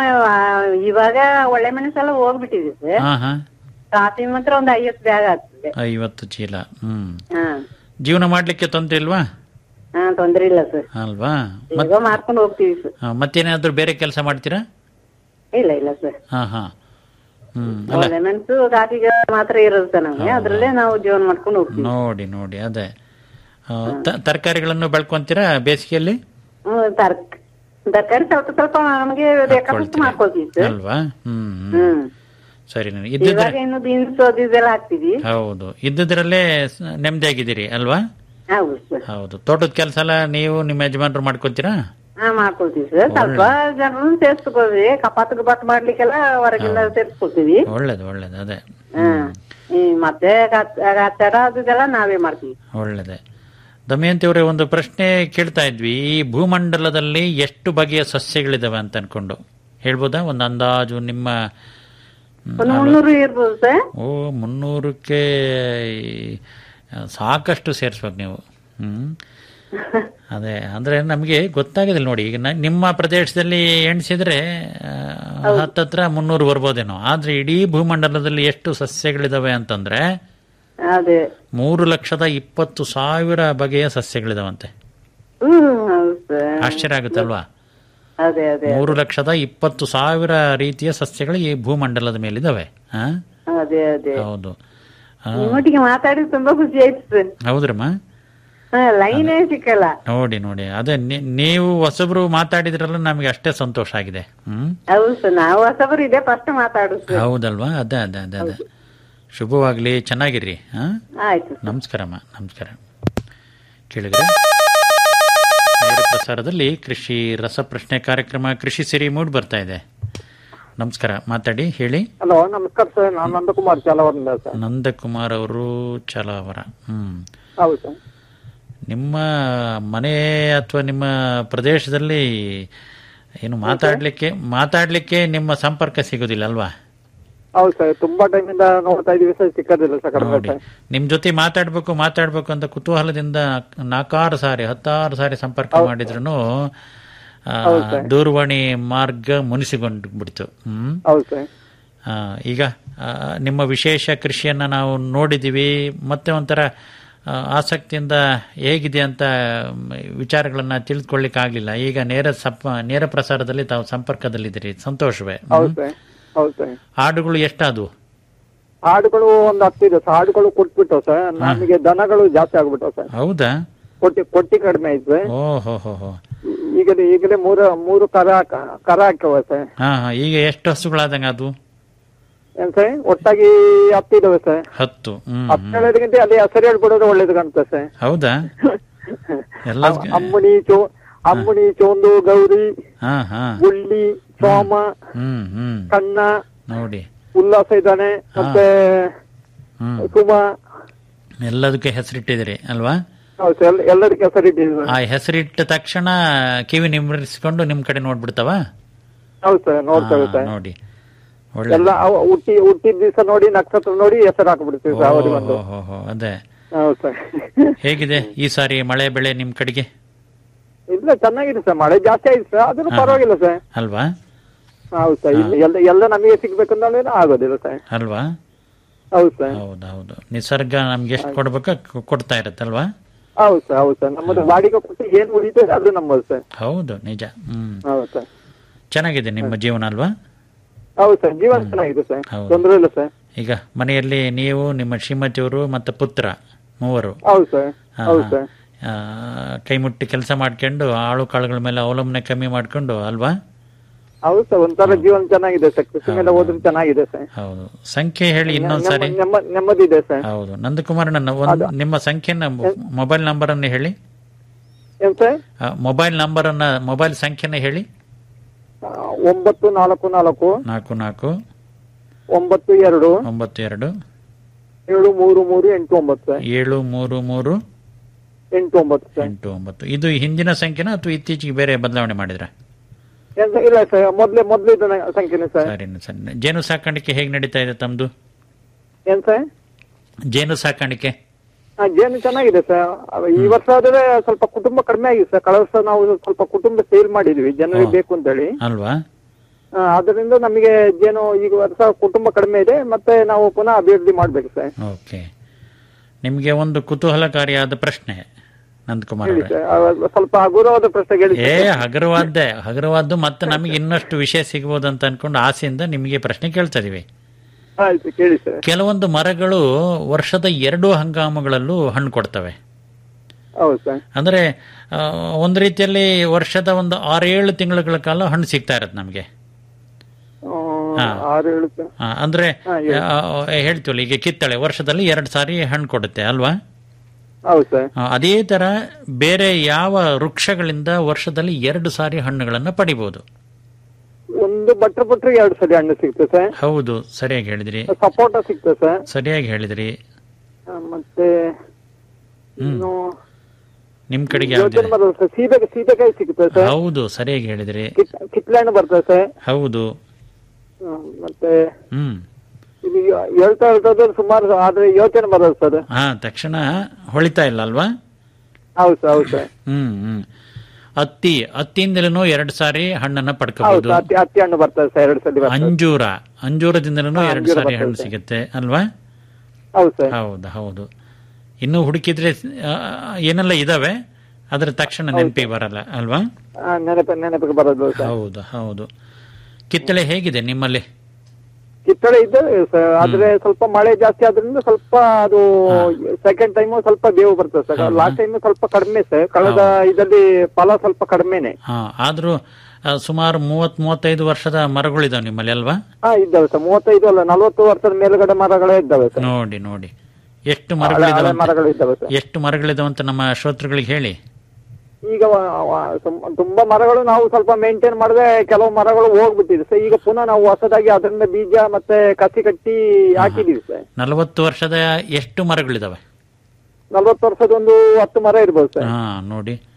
Speaker 5: ಇವಾಗ ಒಳ್ಳೆ ಮೆಣಸೆಲ್ಲ ಹೋಗ್ಬಿಟ್ಟಿದೆ ಸರ್
Speaker 4: ಹಾ ಹಾ
Speaker 5: ಕಾಫಿ ಮಾತ್ರ ಒಂದು ಐವತ್ತು ಬ್ಯಾಗ್ ಆಗ್ತದೆ
Speaker 4: ಐವತ್ತು ಚೀಲ ಹ್ಮ್
Speaker 5: ಹಾ
Speaker 4: ಜೀವನ ಮಾಡ್ಲಿಕ್ಕೆ ತೊಂದ್ರೆ ಇಲ್ವಾ
Speaker 5: ಹಾ ತೊಂದ್ರೆ ಇಲ್ಲ ಸರ್
Speaker 4: ಅಲ್ವಾ
Speaker 5: ಈಗ ಮಾರ್ಕೊಂಡು ಹೋಗ್ತೀವಿ ಸರ್
Speaker 4: ಆ, ಮತ್ತೇನಾದ್ರೂ ಬೇರೆ ಕೆಲಸ ಮಾಡ್ತೀರಾ
Speaker 5: ಇಲ್ಲ ಇಲ್ಲ ಸರ್
Speaker 4: ಹಾ ಹಾ ಹ್ಮ್ ಅಲ್ಲ
Speaker 5: ಒಳ್ಳೆ ಮೆಣಸು ಕಾಫಿಗೆ ಮಾತ್ರ ಇರೋದು ಸರ್ ನಮ್ಗೆ ಅದ್ರಲ್ಲೇ ನಾವು ಜೀವನ ಮಾಡ್ಕೊಂಡು ಹೋಗ್ತೀವಿ
Speaker 4: ನೋಡಿ ನೋಡಿ ಅದೇ ಆ, ತ- ತರಕಾರಿಗಳನ್ನು ಬೆಳ್ಕೊಂತೀರಾ ಬೇಸಿಗೆಯಲ್ಲಿ
Speaker 5: ಹ್ಮ್, ತರ್ಕ ತರಕಾರಿ ಸ್ವಲ್ಪ ಸ್ವಲ್ಪ ನಮಗೆ ಬೇಕಾದಷ್ಟು ಮಾಡ್ಕೊಳ್ತೀವಿ ಸರ್
Speaker 4: ಅಲ್ವಾ ಹ್ಮ್ ಹ್ಮ್.
Speaker 5: ಹ್ಮ್
Speaker 4: ಸರಿ ನಾನು ಇದ್ದಿದ್ರೆ
Speaker 5: ಇವಾಗ ಇನ್ನು ಬೀನ್ಸ್ ಅದೆಲ್ಲ ಹಾಕ್ತಿವಿ
Speaker 4: ಹೌದು ಇದ್ದಿದ್ರಲ್ಲೇ ಸ- ನೆಮ್ಮದಿಯಾಗಿದ್ದೀರಿ ಅಲ್ವಾ
Speaker 5: ಹೌದು ಸರ್
Speaker 4: ಹೌದು ತೋಟದ ಕೆಲಸ ಎಲ್ಲ ನೀವು ನಿಮ್ಮ ಯಜಮಾನರು ಮಾಡ್ಕೊತೀರಾ
Speaker 5: ಹಾ ಮಾಡ್ಕೊಳ್ತೀವಿ ಸರ್ ಸ್ವಲ್ಪ ಜನರನ್ನು ಸೇರ್ಸ್ಕೊಳ್ವಿ ಕಪಾತ್ ಕಪಾತ್ ಮಾಡ್ಲಿಕ್ಕೆಲ್ಲ ಹೊರಗೆಲ್ಲ ಸೇರ್ಸ್ಕೊಳ್ತೀವಿ
Speaker 4: ಒಳ್ಳೇದು ಒಳ್ಳೇದು ಅದೇ
Speaker 5: ಹ್ಮ್ ಈ ಮತ್ತೆ ಕಚ್ಚಡ ಅದೆಲ್ಲ ನಾವೇ ಮಾಡ್ತೀವಿ
Speaker 4: ಒಳ್ಳೇದೆ ದಮಯಂತಿ ಅವರೇ ಒಂದು ಪ್ರಶ್ನೆ ಕೇಳ್ತಾ ಇದ್ವಿ ಈ ಭೂಮಂಡಲದಲ್ಲಿ ಎಷ್ಟು ಬಗೆಯ ಸಸ್ಯಗಳಿದಾವೆ ಅಂತ ಅನ್ಕೊಂಡು ಹೇಳ್ಬೋದಾ ಒಂದು ಅಂದಾಜು ನಿಮ್ಮ ಹ್ಮ್,
Speaker 5: ಒಂದು ಮುನ್ನೂರು ಇರ್ಬೋದು ಸರ್
Speaker 4: ಓ ಮುನ್ನೂರಕ್ಕೆ ಈ, ಸಾಕಷ್ಟು ಸೇರಿಸ್ಬೇಕು ನೀವು ಹ್ಮ್ ಅದೇ ಅಂದ್ರೆ ನಮಗೆ ಗೊತ್ತಾಗೋದಿಲ್ಲ ನೋಡಿ ಈಗ ನ- ನಿಮ್ಮ ಪ್ರದೇಶದಲ್ಲಿ ಎಣಿಸಿದ್ರೆ ಆ, ಹತ್ತತ್ರ ಮುನ್ನೂರು ಬರ್ಬೋದೇನೋ ಆದ್ರೆ ಇಡೀ ಭೂಮಂಡಲದಲ್ಲಿ ಎಷ್ಟು ಸಸ್ಯಗಳಿದಾವೆ ಅಂತಂದ್ರೆ
Speaker 5: ಅದೇ
Speaker 4: ಮೂರು ಲಕ್ಷದ ಇಪ್ಪತ್ತು ಸಾವಿರ ಬಗೆಯ ಸಸ್ಯಗಳಿದಾವಂತೆ
Speaker 5: ಹ್ಮ್ ಹೌದು ಸರ್
Speaker 4: ಆಶ್ಚರ್ಯ ಆಗುತ್ತಲ್ವಾ
Speaker 5: ಅದೇ ಅದೇ
Speaker 4: ಮೂರು ಲಕ್ಷದ ಇಪ್ಪತ್ತು ಸಾವಿರ ರೀತಿಯ ಸಸ್ಯಗಳು ಈ ಭೂಮಂಡಲದ ಮೇಲಿದಾವೆ ಹಾ
Speaker 5: ಅದೇ ಅದೇ
Speaker 4: ಹೌದು ಆ,
Speaker 5: ನಿಮ್ಮೊಟ್ಟಿಗೆ ಮಾತಾಡಿ ತುಂಬಾ ಖುಷಿ ಆಯ್ತು ಸರ್
Speaker 4: ಹೌದ್ರಮ್ಮ
Speaker 5: ಹಾ ಲೈನೇ ಸಿಕ್ಕಲ್ಲ
Speaker 4: ನೋಡಿ ನೋಡಿ ಅದೇ ನೀ- ನೀವು ಹೊಸಬ್ರು ಮಾತಾಡಿದ್ರಲ್ಲ ನಮಗೆ ಅಷ್ಟೇ ಸಂತೋಷ ಆಗಿದೆ ಹ್ಮ್
Speaker 5: ಹೌದು ಸರ್ ನಾವು ಹೊಸಬರು ಇದೆ ಫಸ್ಟ್ ಮಾತಾಡುದು ಸರ್
Speaker 4: ಹೌದಲ್ವಾ ಅದೇ ಅದೇ ಅದೇ ಅದೇ ಶುಭವಾಗ್ಲಿ ಚೆನ್ನಾಗಿರ್ರಿ ಹಾ
Speaker 5: ಆಯ್ತು
Speaker 4: ನಮಸ್ಕಾರಮ್ಮ ನಮಸ್ಕಾರ ಕೇಳಿದ್ರೆ ನೇರ ಪ್ರಸಾರದಲ್ಲಿ ಕೃಷಿ ರಸಪ್ರಶ್ನೆ ಕಾರ್ಯಕ್ರಮ ಕೃಷಿ ಸಿರಿ ಮೂಡ್ ಬರ್ತಾ ಇದೆ ನಮಸ್ಕಾರ ಮಾತಾಡಿ ಹೇಳಿ
Speaker 7: ಹಲೋ ನಮಸ್ಕಾರ ಸರ್ ನಾನು ನಂದಕುಮಾರ್ ಚಾಲವರಿಂದ ಸರ್
Speaker 4: ನಂದಕುಮಾರ್ ಅವರು ಚಲಾವರ ಹ್ಮ್
Speaker 7: ಹೌದು ಸರ್
Speaker 4: ನಿಮ್ಮ ಮನೆ ಅಥವಾ ನಿಮ್ಮ ಪ್ರದೇಶದಲ್ಲಿ ಏನು ಮಾತಾಡ್ಲಿಕ್ಕೆ ಮಾತಾಡ್ಲಿಕ್ಕೆ ನಿಮ್ಮ ಸಂಪರ್ಕ ಸಿಗೋದಿಲ್ಲ ಅಲ್ವಾ
Speaker 7: ಹೌದು ಸರ್ ತುಂಬಾ ಟೈಮಿಂದ ನೋಡ್ತಾ ಇದೀವಿ ಸರ್ ಸಿಕ್ಕದಿಲ್ಲ ಸರ್ ಕಡಿಮೆ
Speaker 4: ನೋಡಿ ನಿಮ್ ಜೊತೆ ಮಾತಾಡ್ಬೇಕು ಮಾತಾಡ್ಬೇಕು ಅಂತ ಕುತೂಹಲದಿಂದ ನಾಲ್ಕಾರು ಸಾರಿ ಹತ್ತಾರು ಸಾರಿ ಸಂಪರ್ಕ ಮಾಡಿದ್ರು ದೂರವಾಣಿ ಮಾರ್ಗ ಮುನಿಸಿಕೊಂಡು ಬಿಡ್ತು ಹ್ಮ್
Speaker 7: ಹೌದು ಸರ್
Speaker 4: ಆ, ಈಗ ಆ, ನಿಮ್ಮ ವಿಶೇಷ ಕೃಷಿಯನ್ನ ನಾವು ನೋಡಿದೀವಿ ಮತ್ತೆ ಒಂಥರ ಆ, ಆಸಕ್ತಿಯಿಂದ ಹೇಗಿದೆ ಅಂತ ಮ್, ವಿಚಾರಗಳನ್ನ ತಿಳಿದುಕೊಳ್ಳಿಕ್ಕೆ ಆಗ್ಲಿಲ್ಲ ಈಗ ನೇರ ಸಪ್ ನೇರ ಪ್ರಸಾರದಲ್ಲಿ ತಾವು ಸಂಪರ್ಕದಲ್ಲಿದ್ದೀರಿ ಸಂತೋಷವೇ ಹ್ಮ್?
Speaker 7: ಹೌದು ಸರ್ ಹೌದು ಸರ್
Speaker 4: ಹಾಡುಗಳು ಎಷ್ಟಾದವು
Speaker 7: ಹಾಡುಗಳು ಒಂದು ಹತ್ತಿದೆ ಸರ್ ಹಾಡುಗಳು ಕೊಟ್ಬಿಟ್ಟು ಸರ್ ನಮಗೆ ದನಗಳು ಜಾಸ್ತಿ ಆಗ್ಬಿಟ್ಟವು ಸರ್
Speaker 4: ಹೌದಾ
Speaker 7: ಕೊಟ್ಟಿ ಕೊಟ್ಟಿ ಕಡಿಮೆ ಆಯ್ತು ಸರ್
Speaker 4: ಓ ಹೋ ಹೋ ಹೋ
Speaker 7: ಈಗಲೇ ಈಗಲೇ ಮೂರ ಮೂರು ಕರ ಹಾಕ- ಕರ ಹಾಕ್ಯವ ಸರ್
Speaker 4: ಹಾ ಹಾ ಈಗ ಎಷ್ಟು ಹಸುಗಳಾದಂಗ ಅದು
Speaker 7: ಏನ್ ಸರ್ ಒಟ್ಟಾಗಿ ಹತ್ತಿದಾವೆ ಸರ್
Speaker 4: ಹತ್ತು ಹ್ಮ್
Speaker 7: ಹತ್ತು ಹೇಳೋದಕ್ಕಿಂತ ಅಲ್ಲಿ ಹೆಸರು ಹೇಳ್ಬಿಡೋದು ಒಳ್ಳೇದು ಕಾಣ್ತದೆ ಸರ್
Speaker 4: ಹೌದಾ ಎಲ್ಲ
Speaker 7: ಅಮ್ಮಣಿ ಚೋ ಅಮ್ಮಣಿ ಚೋಂದು ಗೌರಿ
Speaker 4: ಹಾ ಹಾ
Speaker 7: ಗುಳ್ಳಿ ಸೋಮ
Speaker 4: ಹ್ಮ್ ಹ್ಮ್
Speaker 7: ಕಣ್ಣ
Speaker 4: ನೋಡಿ
Speaker 7: ಉಲ್ಲಾಸ ಇದ್ದಾನೆ ಮತ್ತೆ
Speaker 4: ಹ್ಮ್
Speaker 7: ಸುಮ
Speaker 4: ಎಲ್ಲದಕ್ಕೆ ಹೆಸರಿಟ್ಟಿದಿರಿ ಅಲ್ವಾ
Speaker 7: ಹೌದು ಸರ್ ಎಲ್ಲ- ಎಲ್ಲದಕ್ಕೆ ಹೆಸರಿಟ್ಟಿದ್ದೀವಿ
Speaker 4: ಆ ಹೆಸರಿಟ್ಟ ತಕ್ಷಣ ಕಿವಿ ನಿಮ್ಮರಿಸಿಕೊಂಡು ನಿಮ್ ಕಡೆ ನೋಡ್ಬಿಡ್ತಾವ
Speaker 7: ಹೌದು ಸರ್ ನೋಡ್ತೇವೆ ಸರ್
Speaker 4: ನೋಡಿ ಒಳ್ಳೆ
Speaker 7: ಎಲ್ಲ ಅವ ಹುಟ್ಟಿ ಹುಟ್ಟಿದ ದಿವಸ ನೋಡಿ ನಕ್ಷತ್ರ ನೋಡಿ ಹೆಸರು ಹಾಕ್ಬಿಡ್ತೀವಿ ಸರ್ ಅವ್ರಿಗೆ ಒಂದು
Speaker 4: ಓ, ಹೋ, ಹೋ, ಅದೇ
Speaker 7: ಹೌದು ಸರ್
Speaker 4: ಹೇಗಿದೆ ಈ ಸಾರಿ ಮಳೆ ಬೆಳೆ ನಿಮ್ ಕಡೆಗೆ
Speaker 7: ಇಲ್ಲ ಚೆನ್ನಾಗಿದೆ ಸರ್ ಮಳೆ ಜಾಸ್ತಿ ಆಯ್ತು ಸರ್ ಅದನ್ನು ಪರವಾಗಿಲ್ಲ ಸರ್
Speaker 4: ಅಲ್ವಾ
Speaker 7: ಹೌದು ಸರ್ ಇಲ್ಲಿ ಎಲ್ಲ ಎಲ್ಲ ನಮಗೆ ಸಿಗ್ಬೇಕಂದ್ರೆ ಆಗೋದಿಲ್ಲ ಸರ್
Speaker 4: ಅಲ್ವಾ
Speaker 7: ಹೌದು ಸರ್
Speaker 4: ಹೌದು ಹೌದು ನಿಸರ್ಗ ನಮ್ಗೆ ಎಷ್ಟು ಕೊಡ್ಬೇಕ ಕೊಡ್ತಾ ಇರತ್ತಲ್ವಾ
Speaker 7: ಹೌದು ಸರ್ ಹೌದು ಸರ್ ನಮ್ಮದು ಬಾಡಿಗೆ ಕೊಟ್ಟು ಏನ್ ಉಳಿತದೆ ಅದು ನಮ್ಮದು ಸರ್
Speaker 4: ಹೌದು ನಿಜ ಹ್ಮ್
Speaker 7: ಹೌದು ಸರ್
Speaker 4: ಚೆನ್ನಾಗಿದೆ ನಿಮ್ಮ ಜೀವನ ಅಲ್ವಾ
Speaker 7: ಹೌದು ಸರ್ ಜೀವನ ಚೆನ್ನಾಗಿದೆ ಸರ್
Speaker 4: ಹೌದು.
Speaker 7: ತೊಂದರೆ ಇಲ್ಲ ಸರ್
Speaker 4: ಈಗ ಮನೆಯಲ್ಲಿ ನೀವು ನಿಮ್ಮ ಶ್ರೀಮತಿಯವರು ಮತ್ತು ಪುತ್ರ ಮೂವರು
Speaker 7: ಹೌದು ಸರ್
Speaker 4: ಹಾ,
Speaker 7: ಹೌದು
Speaker 4: ಹಾ.
Speaker 7: ಸರ್
Speaker 4: ಆ, ಕೈ ಮುಟ್ಟಿ ಕೆಲಸ ಮಾಡ್ಕೊಂಡು ಆಳು ಕಾಳುಗಳ ಮೇಲೆ ಅವಲಂಬನೆ ಕಮ್ಮಿ ಮಾಡ್ಕೊಂಡು ಅಲ್ವಾ
Speaker 7: ಹೌದು ಸರ್ ಒಂಥರ ಜೀವನ ಚೆನ್ನಾಗಿದೆ ಸರ್ ಕೃಷಿ ಮೇಲೆ ಹೋದ್ರೆ ಚೆನ್ನಾಗಿದೆ ಸರ್
Speaker 4: ಹೌದು ಸಂಖ್ಯೆ ಹೇಳಿ ಇನ್ನೊಂದ್ ಸಾರಿ
Speaker 7: ನೆಮ್ಮ- ನೆಮ್ಮ- ನೆಮ್ಮದಿ ಇದೆ ಸರ್
Speaker 4: ಹೌದು ನಂದಕುಮಾರ್ ನನ್ನ ಒಂದು ನಿಮ್ಮ ಸಂಖ್ಯೆನ ಮೊಬೈಲ್ ನಂಬರ್ ಅನ್ನು ಹೇಳಿ
Speaker 7: ಏನ್ ಸರ್
Speaker 4: ಮೊಬೈಲ್ ನಂಬರ್ ಅನ್ನ ಮೊಬೈಲ್ ಸಂಖ್ಯೆನ ಹೇಳಿ
Speaker 7: ಆ, ಒಂಬತ್ತು ನಾಲ್ಕು ನಾಲ್ಕು
Speaker 4: ನಾಲ್ಕು ನಾಲ್ಕು
Speaker 7: ಒಂಬತ್ತು ಎರಡು
Speaker 4: ಒಂಬತ್ತು ಎರಡು
Speaker 7: ಏಳು ಮೂರು ಮೂರು ಎಂಟು ಒಂಬತ್ತು ಸರ್
Speaker 4: ಏಳು ಮೂರು ಮೂರು
Speaker 7: ಎಂಟು ಒಂಬತ್ತು ಸರ್
Speaker 4: ಎಂಟು ಒಂಬತ್ತು ಇದು ಹಿಂದಿನ ಸಂಖ್ಯೆನ ಅಥವಾ ಇತ್ತೀಚೆಗೆ ಬೇರೆ ಬದಲಾವಣೆ ಮಾಡಿದ್ರ
Speaker 7: ಏನ್ ಸರ್? ಇಲ್ಲ ಸರ್ ಮೊದ್ಲೇ ಮೊದ್ಲು ಇದ್ದ ಸಂಖ್ಯೆನೇ ಸರ್
Speaker 4: ಸರಿ ಸರಿ ಜೇನು ಸಾಕಾಣಿಕೆ ಹೇಗೆ ನಡೀತಾ ಇದೆ ತಮ್ದು
Speaker 7: ಏನ್ ಸರ್
Speaker 4: ಜೇನು ಸಾಕಾಣಿಕೆ
Speaker 7: ಆ, ಜೇನು ಚೆನ್ನಾಗಿದೆ ಸರ್ ಅವ ಈ ವರ್ಷ ಆದ್ರೆ ಸ್ವಲ್ಪ ಕುಟುಂಬ ಕಡಿಮೆ ಆಗಿದೆ ಸರ್ ಕಳೆದ ವರ್ಷ ನಾವು ಸ್ವಲ್ಪ ಕುಟುಂಬ ಸೇಲ್ ಮಾಡಿದ್ವಿ ಜನರಿಗೆ
Speaker 4: ಹಾ.
Speaker 7: ಬೇಕು ಅಂತ ಹೇಳಿ
Speaker 4: ಅಲ್ವಾ
Speaker 7: ಆ, ಅದರಿಂದ ನಮಗೆ ಜೇನು ಈಗ ವರ್ಷ ಕುಟುಂಬ ಕಡಿಮೆ ಇದೆ ಮತ್ತೆ ನಾವು ಪುನಃ ಅಭಿವೃದ್ಧಿ ಮಾಡ್ಬೇಕು ಸರ್
Speaker 4: ಓಕೆ ನಿಮಗೆ ಒಂದು ಕುತೂಹಲಕಾರಿಯಾದ ಪ್ರಶ್ನೆ ನಂದಕುಮಾರ್
Speaker 7: ಹೇಳಿ
Speaker 4: ಅವರೇ
Speaker 7: ಸರ್ ಆ, ಸ್ವಲ್ಪ ಹಗುರವಾದ ಪ್ರಶ್ನೆ ಹೇಳಿ
Speaker 4: ಏ ಹಗರವಾದ್ದೆ ಹಗರವಾದ್ದು ಮತ್ತೆ ನಮಗೆ ಇನ್ನಷ್ಟು ವಿಷಯ ಸಿಗ್ಬೋದು ಅಂತ ಅನ್ಕೊಂಡು ಆಸೆಯಿಂದ ನಿಮಗೆ ಪ್ರಶ್ನೆ ಕೇಳ್ತಾ ಇದೀವಿ
Speaker 7: ಆಯ್ತು ಕೇಳಿ ಸರ್
Speaker 4: ಕೆಲವೊಂದು ಮರಗಳು ವರ್ಷದ ಎರಡು ಹಂಗಾಮುಗಳಲ್ಲೂ ಹಣ್ಣು ಕೊಡ್ತವೆ
Speaker 7: ಹೌದು ಸರ್
Speaker 4: ಅಂದ್ರೆ ಆ, ಒಂದು ರೀತಿಯಲ್ಲಿ ವರ್ಷದ ಒಂದು ಆರೇಳು ತಿಂಗಳುಗಳ ಕಾಲ ಹಣ್ಣು ಸಿಗ್ತಾ ಇರತ್ತೆ ನಮಗೆ
Speaker 7: ಹ್ಮ್,
Speaker 4: ಹಾ.
Speaker 7: ಆರು ಏಳು ಸರ್
Speaker 4: ಆ, ಅಂದ್ರೆ
Speaker 7: ಹಾ, ಹೇಳಿ.
Speaker 4: ಆ, ಹೇಳ್ತೀವಲ್ಲ ಈಗ ಕಿತ್ತಳೆ ವರ್ಷದಲ್ಲಿ ಎರಡು ಸಾರಿ ಹಣ್ಣು ಕೊಡುತ್ತೆ ಅಲ್ವಾ
Speaker 7: ಹೌದು ಸರ್
Speaker 4: ಆ, ಅದೇ ತರ ಬೇರೆ ಯಾವ ವೃಕ್ಷಗಳಿಂದ ವರ್ಷದಲ್ಲಿ ಎರಡು ಸಾರಿ ಹಣ್ಣುಗಳನ್ನ ಪಡಿಬಹುದು
Speaker 7: ಒಂದು ಬಟ್ರ ಬಟ್ರೆ ಎರಡು ಸಲ ಹಣ್ಣು ಸಿಗ್ತದೆ ಸರ್
Speaker 4: ಹೌದು ಸರಿಯಾಗಿ ಹೇಳಿದ್ರಿ
Speaker 7: ಸಪೋಟ ಸಿಗ್ತದೆ ಸರ್
Speaker 4: ಸರಿಯಾಗಿ ಹೇಳಿದ್ರಿ
Speaker 7: ಆ, ಮತ್ತೆ ಇನ್ನು
Speaker 4: ನಿಮ್ ಕಡೆಗೆ
Speaker 7: ಯೋಚನೆ
Speaker 4: ಯಾವ್ದಿದೆ
Speaker 7: ಬರೋದು ಸರ್ ಸೀಬೆ ಸೀಬೆಕಾಯಿ ಸಿಗ್ತದೆ ಸರ್
Speaker 4: ಹೌದು ಸರಿಯಾಗಿ ಹೇಳಿದ್ರಿ
Speaker 7: ಕಿತ್- ಕಿತ್ಲೆ ಹಣ್ಣು ಬರ್ತದೆ ಸರ್
Speaker 4: ಹೌದು
Speaker 7: ಹ್ಮ್, ಮತ್ತೆ
Speaker 4: ಹ್ಮ್
Speaker 7: ಇದು ಯೋ- ಹೇಳ್ತಾ ಹೇಳ್ತಾ ಸುಮಾರು ಆದ್ರೆ ಯೋಚನೆ ಬರೋದು ಸರ್
Speaker 4: ಹಾ ತಕ್ಷಣ ಹೊಳಿತಾ ಇಲ್ಲ ಅಲ್ವಾ
Speaker 7: ಹೌದು ಸರ್ ಹೌದು ಸರ್
Speaker 4: ಹ್ಮ್ ಹ್ಮ್ ಹತ್ತಿ ಹತ್ತಿಯಿಂದಲೂ ಎರಡು ಸಾರಿ ಹಣ್ಣನ್ನ
Speaker 7: ಹೌದು
Speaker 4: ಪಡ್ಕೋಬಹುದು
Speaker 7: ಸರ್ ಹತ್ತಿ ಹತ್ತಿ ಹಣ್ಣು ಬರ್ತದೆ ಸರ್ ಎರಡು ಸಲ ಬರ್ತದೆ
Speaker 4: ಅಂಜೂರ ಅಂಜೂರದಿಂದಲೂ
Speaker 7: ಹಾ,
Speaker 4: ಎರಡು
Speaker 7: ಅಂಜೂರ
Speaker 4: ಸಾರಿ
Speaker 7: ಬರ್ತದೆ
Speaker 4: ಹಣ್ಣು
Speaker 7: ಸರ್.
Speaker 4: ಸಿಗುತ್ತೆ ಅಲ್ವಾ
Speaker 7: ಹೌದು ಸರ್
Speaker 4: ಹೌದು ಹೌದು ಇನ್ನು ಹುಡುಕಿದ್ರೆ ಆ, ಏನೆಲ್ಲ ಇದಾವೆ ಅದ್ರ ತಕ್ಷಣ ನೆನಪಿ ಬರಲ್ಲ ಅಲ್ವಾ
Speaker 7: ಆ, ನೆನಪು ನೆನಪಿಗೆ ಬರೋದು ಸರ್
Speaker 4: ಹೌದು ಹೌದು ಕಿತ್ತಳೆ ಹೇಗಿದೆ ನಿಮ್ಮಲ್ಲಿ
Speaker 7: ಕಿತ್ತಳೆ ಇದೆ ಸರ್ ಆದ್ರೆ ಸ್ವಲ್ಪ ಮಳೆ ಜಾಸ್ತಿ ಆದ್ರಿಂದ ಸ್ವಲ್ಪ ಅದು ಸೆಕೆಂಡ್ ಟೈಮ್ ಸ್ವಲ್ಪ ಬೇವು ಬರ್ತದೆ ಸರ್ ಲಾಸ್ಟ್ ಟೈಮ್ ಸ್ವಲ್ಪ ಕಡಿಮೆ ಸರ್ ಕಳೆದ ಇದರಲ್ಲಿ ಫಲ ಸ್ವಲ್ಪ ಕಡಿಮೆನೆ
Speaker 4: ಹಾ ಆದ್ರೂ ಆ, ಸುಮಾರು ಮೂವತ್ ಮೂವತ್ತೈದು ವರ್ಷದ ಮರಗಳಿದಾವೆ ನಿಮ್ಮಲ್ಲಿ ಅಲ್ವಾ
Speaker 7: ಹಾ ಇದ್ದಾವೆ ಸರ್ ಮೂವತ್ತೈದು ಅಲ್ಲ ನಲವತ್ತು ವರ್ಷದ ಮೇಲ್ಗಡೆ ಮರಗಳೇ ಇದ್ದಾವೆ ಸರ್
Speaker 4: ನೋಡಿ ನೋಡಿ ಎಷ್ಟು
Speaker 7: ಹಳೆ- ಹಳೆ
Speaker 4: ಮರಗಳಿದಾವೆ
Speaker 7: ಮರಗಳು ಇದ್ದಾವೆ ಸರ್
Speaker 4: ಎಷ್ಟು ಮರಗಳಿದಾವೆ ಅಂತ ನಮ್ಮ ಶ್ರೋತೃಗಳಿಗೆ ಹೇಳಿ
Speaker 7: ಈಗ ವ- ವ- ತುಂಬ- ತುಂಬಾ ಮರಗಳು ನಾವು ಸ್ವಲ್ಪ ಮೇಂಟೈನ್ ಮಾಡಿದ್ರೆ ಕೆಲವು ಮರಗಳು ಹೋಗ್ಬಿಟ್ಟಿದೆ ಸರ್ ಈಗ ಪುನಃ ನಾವು ಹೊಸದಾಗಿ ಅದರಿಂದ ಬೀಜ ಮತ್ತೆ ಕಸಿ ಕಟ್ಟಿ ಹಾಕಿದೀವಿ ಸರ್
Speaker 4: ನಲವತ್ತು ವರ್ಷದ ಎಷ್ಟು ಮರಗಳಿದಾವೆ
Speaker 7: ನಲ್ವತ್ತು ವರ್ಷದ ಒಂದು ಹತ್ತು ಮರ ಇರ್ಬೋದು ಸರ್
Speaker 4: ಹಾ ನೋಡಿ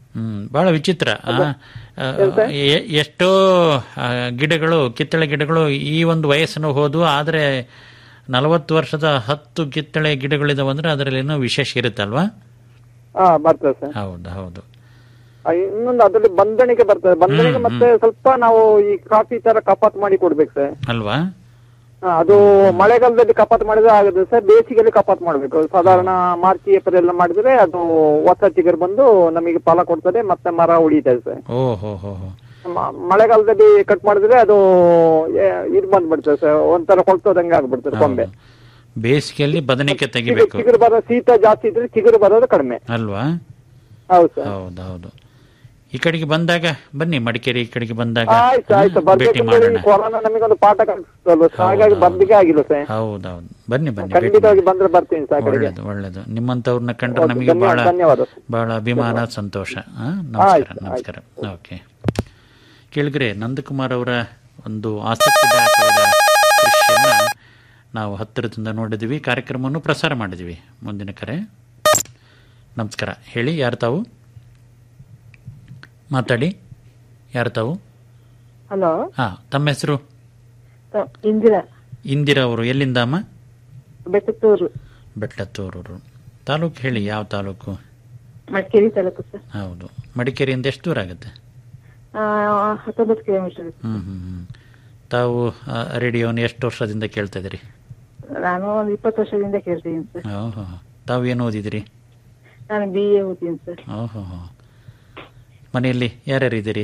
Speaker 4: ಹ್ಮ್ ಬಹಳ ವಿಚಿತ್ರ ಆ, ಆ, ಎ- ಎಷ್ಟೋ ಆ, ಗಿಡಗಳು ಕಿತ್ತಳೆ ಗಿಡಗಳು ಈ ಒಂದು ವಯಸ್ಸನ್ನು ಹೋದು ಆದರೆ ನಲವತ್ತು ವರ್ಷದ ಹತ್ತು ಕಿತ್ತಳೆ ಗಿಡಗಳಿದಾವೆ ಅಂದ್ರೆ ಅದರಲ್ಲಿ ಏನೋ ವಿಶೇಷ ಇರುತ್ತಲ್ವಾ
Speaker 7: ಹಾ ಬರ್ತದೆ ಸರ್
Speaker 4: ಹೌದು ಹೌದು
Speaker 7: ಆ, ಇನ್ನೊಂದು ಅದರಲ್ಲಿ ಬಂದಣಿಗೆ ಬರ್ತದೆ ಬಂದಣಿಗೆ ಮತ್ತೆ ಸ್ವಲ್ಪ ನಾವು ಈ ಕಾಫಿ ತರ ಕಪಾತ್ ಮಾಡಿ ಕೊಡ್ಬೇಕು ಸರ್
Speaker 4: ಅಲ್ವಾ
Speaker 7: ಹಾ, ಅದು ಮಳೆಗಾಲದಲ್ಲಿ ಕಪಾತ್ ಮಾಡಿದ್ರೆ ಆಗುತ್ತೆ ಸರ್ ಬೇಸಿಗೆಯಲ್ಲಿ ಕಪಾತ್ ಮಾಡ್ಬೇಕು ಸಾಧಾರಣ ಮಾರ್ಚ್ ಏಪ್ರಿಲ್ ಎಲ್ಲ ಮಾಡಿದ್ರೆ ಅದು ಹೊಸ ಚಿಗುರು ಬಂದು ನಮಗೆ ಫಲ ಕೊಡ್ತದೆ ಮತ್ತೆ ಮರ ಉಳಿತದೆ ಸರ್
Speaker 4: ಓ ಹೋ ಹೋ ಹೋ
Speaker 7: ಮ- ಮಳೆಗಾಲದಲ್ಲಿ ಕಟ್ ಮಾಡಿದ್ರೆ ಅದು ಏ, ಇದು ಬಂದ್ಬಿಡ್ತದೆ ಸರ್ ಒಂಥರ ಕೊಳ್ತೋದಂಗೆ ಆಗ್ಬಿಡ್ತದೆ ಕೊಂಬೆ
Speaker 4: ಬೇಸಿಗೆಯಲ್ಲಿ ಬದನೆಕಾಯಿ
Speaker 7: ಚಿಗುರು
Speaker 4: ತೆಗಿಬೇಕು
Speaker 7: ಚಿಗುರು ಬರೋ ಶೀತ ಜಾಸ್ತಿ ಇದ್ರೆ ಚಿಗುರು ಬರೋದು ಕಡಿಮೆ
Speaker 4: ಅಲ್ವಾ
Speaker 7: ಹೌದು ಸರ್
Speaker 4: ಹೌದು ಹೌದು ಈ ಕಡೆಗೆ ಬಂದಾಗ ಬನ್ನಿ ಮಡಿಕೇರಿ ಈ ಕಡೆಗೆ ಬಂದಾಗ
Speaker 7: ಆಯ್ತು ಆಯ್ತು
Speaker 4: ಭೇಟಿ
Speaker 7: ಬರ್ಬೇಕು
Speaker 4: ಮಾಡೋಣ
Speaker 7: ಕೊರೋನಾ ನಮಗೊಂದು ಪಾಠ ಕಲಿಸ್ತಲ್ವ ಹಾಗಾಗಿ ಬರ್ಲಿಕ್ಕೆ ಆಗಿಲ್ಲ ಸರ್
Speaker 4: ಹೌದೌದು ಬನ್ನಿ ಬನ್ನಿ ಭೇಟಿ
Speaker 7: ಖಂಡಿತವಾಗಿ ಬಂದ್ರೆ ಬರ್ತೀನಿ ಸರ್ ಆ ಕಡೆಗೆ
Speaker 4: ಒಳ್ಳೇದು ಒಳ್ಳೇದು ನಿಮ್ಮಂತವ್ರನ್ನ ಕಂಡ್ರೆ
Speaker 7: ಓಕೆ,
Speaker 4: ನಮಗೆ
Speaker 7: ಧನ್ಯವಾದ,
Speaker 4: ಬಹಳ
Speaker 7: ಧನ್ಯವಾದ.
Speaker 4: ಬಹಳ ಅಭಿಮಾನ ಸಂತೋಷ ಆ, ನಮಸ್ಕಾರ
Speaker 7: ಆಯ್ತು,
Speaker 4: ನಮಸ್ಕಾರ ಓಕೆ ಕೇಳಿದ್ರೆ ನಂದಕುಮಾರ್ ಅವರ ಒಂದು ಆಸಕ್ತಿದಾಯಕವಾದ ಕೃಷಿಯನ್ನ ನಾವು ಹತ್ತಿರದಿಂದ ನೋಡಿದ್ವಿ ಕಾರ್ಯಕ್ರಮವನ್ನು ಪ್ರಸಾರ ಮಾಡಿದ್ವಿ ಮುಂದಿನ ಕರೆ ನಮಸ್ಕಾರ ಹೇಳಿ ಯಾರು ತಾವು ಮಾತಾಡಿ ಯಾರು ತಾವು
Speaker 5: ಹಲೋ
Speaker 4: ಹಾ ತಮ್ಮ ಹೆಸರು
Speaker 5: ಇಂದಿರಾ
Speaker 4: ಇಂದಿರಾ ಅವರು ಎಲ್ಲಿಂದ ಅಮ್ಮ
Speaker 5: ಬೆಟ್ಟತ್ತೂರು
Speaker 4: ಬೆಟ್ಟತ್ತೂರೂರು ತಾಲೂಕು ಹೇಳಿ ಯಾವ ತಾಲೂಕು
Speaker 5: ಮಡಿಕೇರಿ ತಾಲೂಕು ಸರ್
Speaker 4: ಹೌದು ಮಡಿಕೇರಿಯಿಂದ ಎಷ್ಟು ದೂರ ಆಗುತ್ತೆ
Speaker 5: ಆ, ಹತ್ತೊಂಬತ್ತು ಕಿಲೋಮೀಟರ್
Speaker 4: ಹ್ಮ್ ಹ್ಮ್ ಹ್ಮ್ ತಾವು ಆ, ರೇಡಿಯೋನ ಎಷ್ಟು ವರ್ಷದಿಂದ ಕೇಳ್ತಾ ಇದ್ದೀರಿ
Speaker 5: ನಾನು ಒಂದು ಇಪ್ಪತ್ತು ವರ್ಷದಿಂದ ಕೇಳ್ತೀನಿ ಸರ್
Speaker 4: ಓಹೋ ತಾವು ಏನು ಓದಿದಿರಿ
Speaker 5: ನಾನು ಬಿ ಎ ಓದ್ತೀನಿ ಸರ್
Speaker 4: ಓಹೋ ಮನೆಯಲ್ಲಿ ಯಾರ್ಯಾರು ಇದ್ದೀರಿ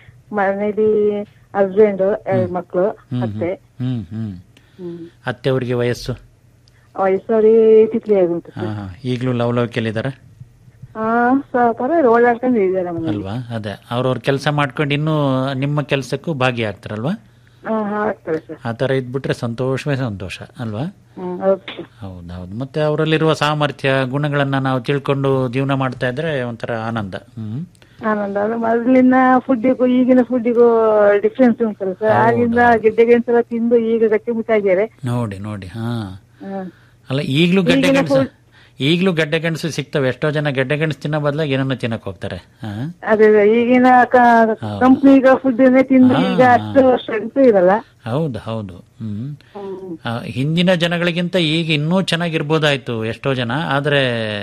Speaker 5: ಮನೇಲಿ ಹಸ್ಬೆಂಡ್ ಎರಡು ಮಕ್ಕಳು
Speaker 4: ಹ್ಮ್,
Speaker 5: ಅತ್ತೆ
Speaker 4: ಹ್ಮ್ ಹ್ಮ್
Speaker 5: ಹ್ಮ್.
Speaker 4: ಅತ್ತೆ ಅವರಿಗೆ ವಯಸ್ಸು
Speaker 5: ವಯಸ್ಸವ್ರಿಗೆ ಏಯ್ಟಿ ತ್ರೀ ಆಗುಂಟು
Speaker 4: ಹಾ ಹಾ ಈಗಲೂ ಲವಲವಿಕೆಯಲ್ಲಿದ್ದಾರ
Speaker 5: ಹಾ ಸ- ಪರವಾಗಿಲ್ಲ ಓಡಾಡ್ಕೊಂಡು ಇದ್ದಾರೆ ಮನೇಲಿ
Speaker 4: ಅಲ್ವಾ ಅದೇ ಅವ್ರವ್ರ ಕೆಲಸ ಮಾಡ್ಕೊಂಡು ಇನ್ನೂ ನಿಮ್ಮ ಕೆಲಸಕ್ಕೂ ಭಾಗಿಯಾಗ್ತಾರಲ್ವಾ
Speaker 5: ಹಾ ಆಗ್ತಾರೆ ಸರ್
Speaker 4: ಆ ಥರ ಇದ್ಬಿಟ್ರೆ ಸಂತೋಷವೇ ಸಂತೋಷ ಅಲ್ವಾ
Speaker 5: ಹ್ಮ್ ಹೌದು ಸರ್.
Speaker 4: ಹೌದೌದು ಮತ್ತೆ ಅವರಲ್ಲಿರುವ ಸಾಮರ್ಥ್ಯ ಗುಣಗಳನ್ನ ನಾವು ತಿಳ್ಕೊಂಡು ಜೀವನ ಮಾಡ್ತಾ ಇದ್ರೆ ಒಂಥರ ಆನಂದ ಹ್ಮ್
Speaker 5: ಆನಂದ ಅದು ಮೊದಲಿನ ಫುಡ್ಡಿಗೂ ಈಗಿನ ಫುಡ್ಡಿಗೂ ಡಿಫ್ರೆನ್ಸ್ ಉಂಟಲ್ಲ ಸರ್ ಆಗಿಂದ ಗೆಡ್ಡೆ ಗೆಣಸೆಲ್ಲ ತಿಂದು ಈಗ ಗಟ್ಟಿ ಮುಟ್ಟಾಗಿದ್ದಾರೆ
Speaker 4: ನೋಡಿ ನೋಡಿ ಹಾ
Speaker 5: ಹ್ಮ್.
Speaker 4: ಅಲ್ಲ ಈಗ್ಲೂ ಗಡ್ಡೆ
Speaker 5: ಈಗಿನ
Speaker 4: ಗೆಣಸು ಈಗ್ಲೂ ಗಡ್ಡೆ ಗೆಣಸು ಸಿಗ್ತವೆ ಎಷ್ಟೋ ಜನ ಗಡ್ಡೆ ಗೆಣಸು ತಿನ್ನೋ ಬದಲಾಗಿ ಏನನ್ನ ತಿನ್ನಕ್ ಹೋಗ್ತಾರೆ ಹಾ
Speaker 5: ಅದೇ ಅದೇ ಈಗಿನ ಕಂಪ್ನಿಗ ಫುಡ್ ತಿಂದು ಈಗ ಅಷ್ಟು ಸ್ಟ್ರೆಂತ್ ಇರಲ್ಲ
Speaker 4: ಹೌದು ಹೌದು ಹ್ಮ್ ಆ, ಹಿಂದಿನ ಜನಗಳಿಗಿಂತ ಈಗ ಇನ್ನೂ ಚೆನ್ನಾಗಿರ್ಬೋದಾಯ್ತು ಎಷ್ಟೋ ಜನ ಆದ್ರೆ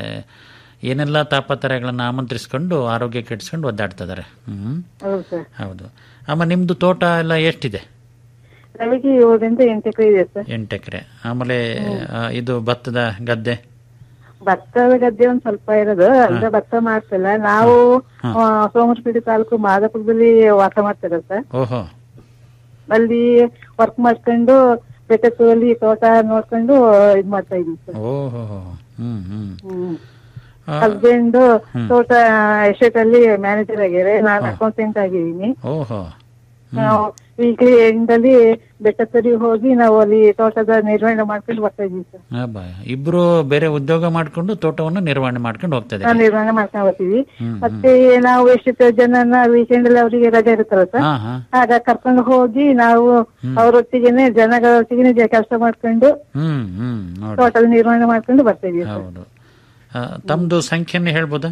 Speaker 4: ಏನೆಲ್ಲ ತಾಪತ್ರಯಗಳನ್ನ ಆಮಂತ್ರಿಸ್ಕೊಂಡು ಆರೋಗ್ಯ ಕೆಡಿಸ್ಕೊಂಡು ಒದ್ದಾಡ್ತಿದ್ದಾರೆ ಹ್ಮ್
Speaker 5: ಹೌದು ಸರ್
Speaker 4: ಹೌದು ಅಮ್ಮ ನಿಮ್ದು ತೋಟ ಎಲ್ಲ ಎಷ್ಟಿದೆ
Speaker 5: ನಮಗೆ ಏಳರಿಂದ ಎಂಟು ಎಕರೆ ಇದೆ ಸರ್
Speaker 4: ಎಂಟು ಎಕರೆ ಆಮೇಲೆ ಆ, ಇದು ಭತ್ತದ ಗದ್ದೆ
Speaker 5: ಭತ್ತದ ಗದ್ದೆ ಒಂದ್ ಸ್ವಲ್ಪ ಇರೋದು ಅಂದ್ರೆ ಭತ್ತ ಮಾಡ್ತಿಲ್ಲ ನಾವು ಆ, ಸೋಮರಪೇಟೆ ತಾಲೂಕು ಮಾದಪುರದಲ್ಲಿ ವಾಸ ಮಾಡ್ತಿರೋ ಸರ್
Speaker 4: ಓಹೋ
Speaker 5: ಅಲ್ಲಿ ವರ್ಕ್ ಮಾಡ್ಕೊಂಡು ಬೆಟ್ಟತ್ತೂರಲ್ಲಿ ತೋಟ ನೋಡ್ಕೊಂಡು ಇದ್ ಮಾಡ್ತಾ ಇದೀವಿ ಸರ್
Speaker 4: ಓಹೋ ಹ್ಮ್ ಹ್ಮ್
Speaker 5: ಹ್ಮ್
Speaker 4: ಆ,
Speaker 5: ಹಸ್ಬೆಂಡ್ ತೋಟ ಎಸ್ಟೇಟ್ ಅಲ್ಲಿ ಮ್ಯಾನೇಜರ್ ಆಗಿದ್ದಾರೆ ನಾನು ಅಕೌಂಟೆಂಟ್ ಆಗಿದ್ದೀನಿ
Speaker 4: ಓಹೋ
Speaker 5: ನಾವು ವೀಕ್ಲಿ ಎಂಡ್ ಅಲ್ಲಿ ಬೆಟ್ಟತ್ತೂರಿ ಹೋಗಿ ನಾವು ಅಲ್ಲಿ ತೋಟದ ನಿರ್ವಹಣೆ ಮಾಡ್ಕೊಂಡು ಬರ್ತಾ ಇದೀವಿ ಸರ್
Speaker 4: ಅಬ್ಬಾ, ಇಬ್ರು ಬೇರೆ ಉದ್ಯೋಗ ಮಾಡ್ಕೊಂಡು ತೋಟವನ್ನು ನಿರ್ವಹಣೆ ಮಾಡ್ಕೊಂಡು ಹೋಗ್ತಾ
Speaker 5: ನಾವು
Speaker 4: ಇದ್ದಾರೆ
Speaker 5: ನಿರ್ವಹಣೆ ಮಾಡ್ಕೊಂಡು ಬರ್ತೀವಿ ಮತ್ತೆ ನಾವು ಎಷ್ಟು ಜನನ ವೀಕೆಂಡ್ ಅಲ್ಲಿ ಅವರಿಗೆ ರಜೆ ಇರುತ್ತಲ್ಲ ಸರ್
Speaker 4: ಹಾ ಹಾ
Speaker 5: ಆಗ ಕರ್ಕೊಂಡು ಹೋಗಿ ನಾವು ಅವರೊಟ್ಟಿಗೆನೆ ಜನಗಳೊಟ್ಟಿಗೆ ಕೆಲಸ ಮಾಡ್ಕೊಂಡು
Speaker 4: ಹ್ಮ್ ಹ್ಮ್ ನೋಡಿ
Speaker 5: ತೋಟದ ನಿರ್ವಹಣೆ ಮಾಡ್ಕೊಂಡು ಬರ್ತಾ ಇದೀವಿ ಸರ್
Speaker 4: ಹೌದು ಆ, ತಮ್ದು ಸಂಖ್ಯೆಯನ್ನು ಹೇಳ್ಬೋದಾ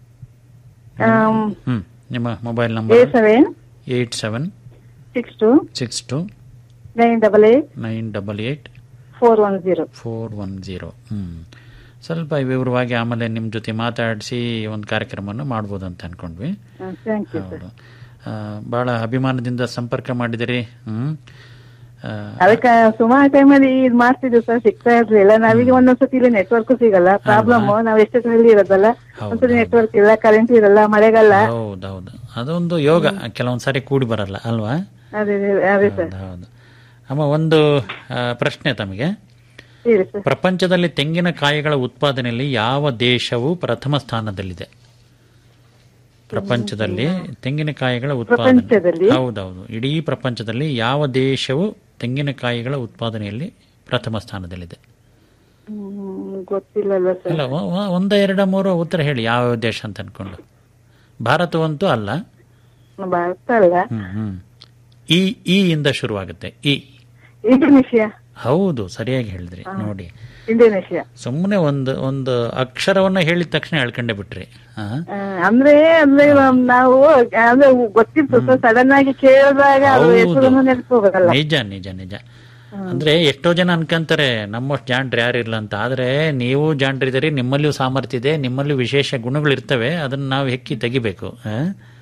Speaker 4: ಹ್ಮ್ ನಿಮ್ಮ mobile
Speaker 5: eight
Speaker 4: number
Speaker 5: seven
Speaker 4: eight seven
Speaker 5: six two
Speaker 4: six two
Speaker 5: nine double eight
Speaker 4: nine double eight
Speaker 5: four one zero
Speaker 4: four one zero hmm ಸ್ವಲ್ಪ ವಿವರವಾಗಿ ಆಮೇಲೆ ನಿಮ್ಮ ಜೊತೆ ಮಾತಾಡಿಸಿ ಒಂದು ಕಾರ್ಯಕ್ರಮವನ್ನು ಮಾಡ್ಬೋದು ಅಂತ ಅನ್ಕೊಂಡ್ವಿ
Speaker 5: ಥ್ಯಾಂಕ್ ಯು ಸರ್
Speaker 4: ಹೌದು ಆ, ಬಹಳ ಅಭಿಮಾನದಿಂದ ಸಂಪರ್ಕ ಮಾಡಿದಿರಿ ಹ್ಮ್ ಆ,
Speaker 5: ಅದಕ್ಕೆ ಸುಮಾರು ಟೈಮಲ್ಲಿ ಇದು ಮಾಡ್ತಿದ್ವಿ ಸರ್ ಸಿಗ್ತಾ ಇರ್ಲಿಲ್ಲ ನಾವೀಗ ಒಂದೊಂದ್ಸತಿ ಇಲ್ಲಿ ನೆಟ್ವರ್ಕ್ ಸಿಗಲ್ಲ ಪ್ರಾಬ್ಲಮ್ ನಾವ್ ಎಷ್ಟೊತ್ತಲ್ಲಿ ಇರೋದಲ್ಲ ಒಂದ್ಸತಿ ನೆಟ್ವರ್ಕ್ ಇಲ್ಲ ಕರೆಂಟ್ ಇರಲ್ಲ ಮಳೆಗಾಲ
Speaker 4: ಹೌದೌದು ಅದೊಂದು ಯೋಗ ಕೆಲವೊಂದ್ ಸಾರಿ ಕೂಡಿ ಬರಲ್ಲ ಅಲ್ವಾ
Speaker 5: ಅದೇ ಅದೇ- ಅದೇ ಸರ್
Speaker 4: ಹೌದು, ಹೌದು ಅಮ್ಮ ಒಂದು ಆ, ಪ್ರಶ್ನೆ ತಮಗೆ
Speaker 5: ಹೇಳಿ ಸರ್
Speaker 4: ಪ್ರಪಂಚದಲ್ಲಿ ತೆಂಗಿನಕಾಯಿಗಳ ಉತ್ಪಾದನೆಯಲ್ಲಿ ಯಾವ ದೇಶವು ಪ್ರಥಮ ಸ್ಥಾನದಲ್ಲಿದೆ ಪ್ರಪಂಚದಲ್ಲಿ ತೆಂಗಿನಕಾಯಿಗಳ ಉತ್ಪಾದನೆ
Speaker 5: ಪ್ರಪಂಚದಲ್ಲಿ?
Speaker 4: ಹೌದೌದು ಇಡೀ ಪ್ರಪಂಚದಲ್ಲಿ ಯಾವ ದೇಶವು ತೆಂಗಿನಕಾಯಿಗಳ ಉತ್ಪಾದನೆಯಲ್ಲಿ ಪ್ರಥಮ ಸ್ಥಾನದಲ್ಲಿದೆ
Speaker 5: ಹ್ಮ್, ಗೊತ್ತಿಲ್ಲಲ್ಲ ಸರ್
Speaker 4: ಅಲ್ಲ ಒ- ಒ- ಒಂದ ಎರಡ ಮೂರು ಉತ್ತರ ಹೇಳಿ ಯಾವ ದೇಶ ಅಂತ ಅನ್ಕೊಂಡು ಭಾರತವಂತೂ ಅಲ್ಲ
Speaker 5: ಭಾರತ ಅಲ್ಲ
Speaker 4: ಹ್ಮ್ ಹ್ಮ್ ಈ ಈ ಇಂದ ಶುರುವಾಗುತ್ತೆ ಈ
Speaker 5: ಇಂಡೋನೇಷಿಯಾ
Speaker 4: ಹೌದು ಸರಿಯಾಗಿ ಹೇಳಿದ್ರಿ ನೋಡಿ
Speaker 5: ಇಂಡೋನೇಷಿಯಾ
Speaker 4: ಸುಮ್ಮನೆ ಒಂದು ಒಂದು ಅಕ್ಷರವನ್ನ ಹೇಳಿದ ತಕ್ಷಣ ಹೇಳ್ಕೊಂಡೆ ಬಿಟ್ರಿ ಹಾ
Speaker 5: ಆ, ಅಂದ್ರೆ ಅಂದ್ರೆ ನಾವು ಅಂದ್ರೆ ಗೊತ್ತಿತ್ತು ಸಡನ್ ಆಗಿ ಕೇಳಿದಾಗ ಅದು
Speaker 4: ಹೌದು.
Speaker 5: ಹೆಸರನ್ನು ನೆನಪು ಹೋಗಲ್ಲ
Speaker 4: ನಿಜ ನಿಜ ನಿಜ ಅಂದ್ರೆ ಎಷ್ಟೋ ಜನ ಅನ್ಕಂತಾರೆ ನಮ್ಮಷ್ಟು ಜಾಣ್ರು ಯಾರು ಇಲ್ಲ ಅಂತ ಆದ್ರೆ ನೀವು ಜಾಣ್ರಿದ್ದೀರಿ ನಿಮ್ಮಲ್ಲಿಯೂ ಸಾಮರ್ಥ್ಯ ಇದೆ ನಿಮ್ಮಲ್ಲಿಯೂ ವಿಶೇಷ ಗುಣಗಳಿರ್ತವೆ ಅದನ್ನ ನಾವು ಹೆಕ್ಕಿ ತೆಗಿಬೇಕು ಆ?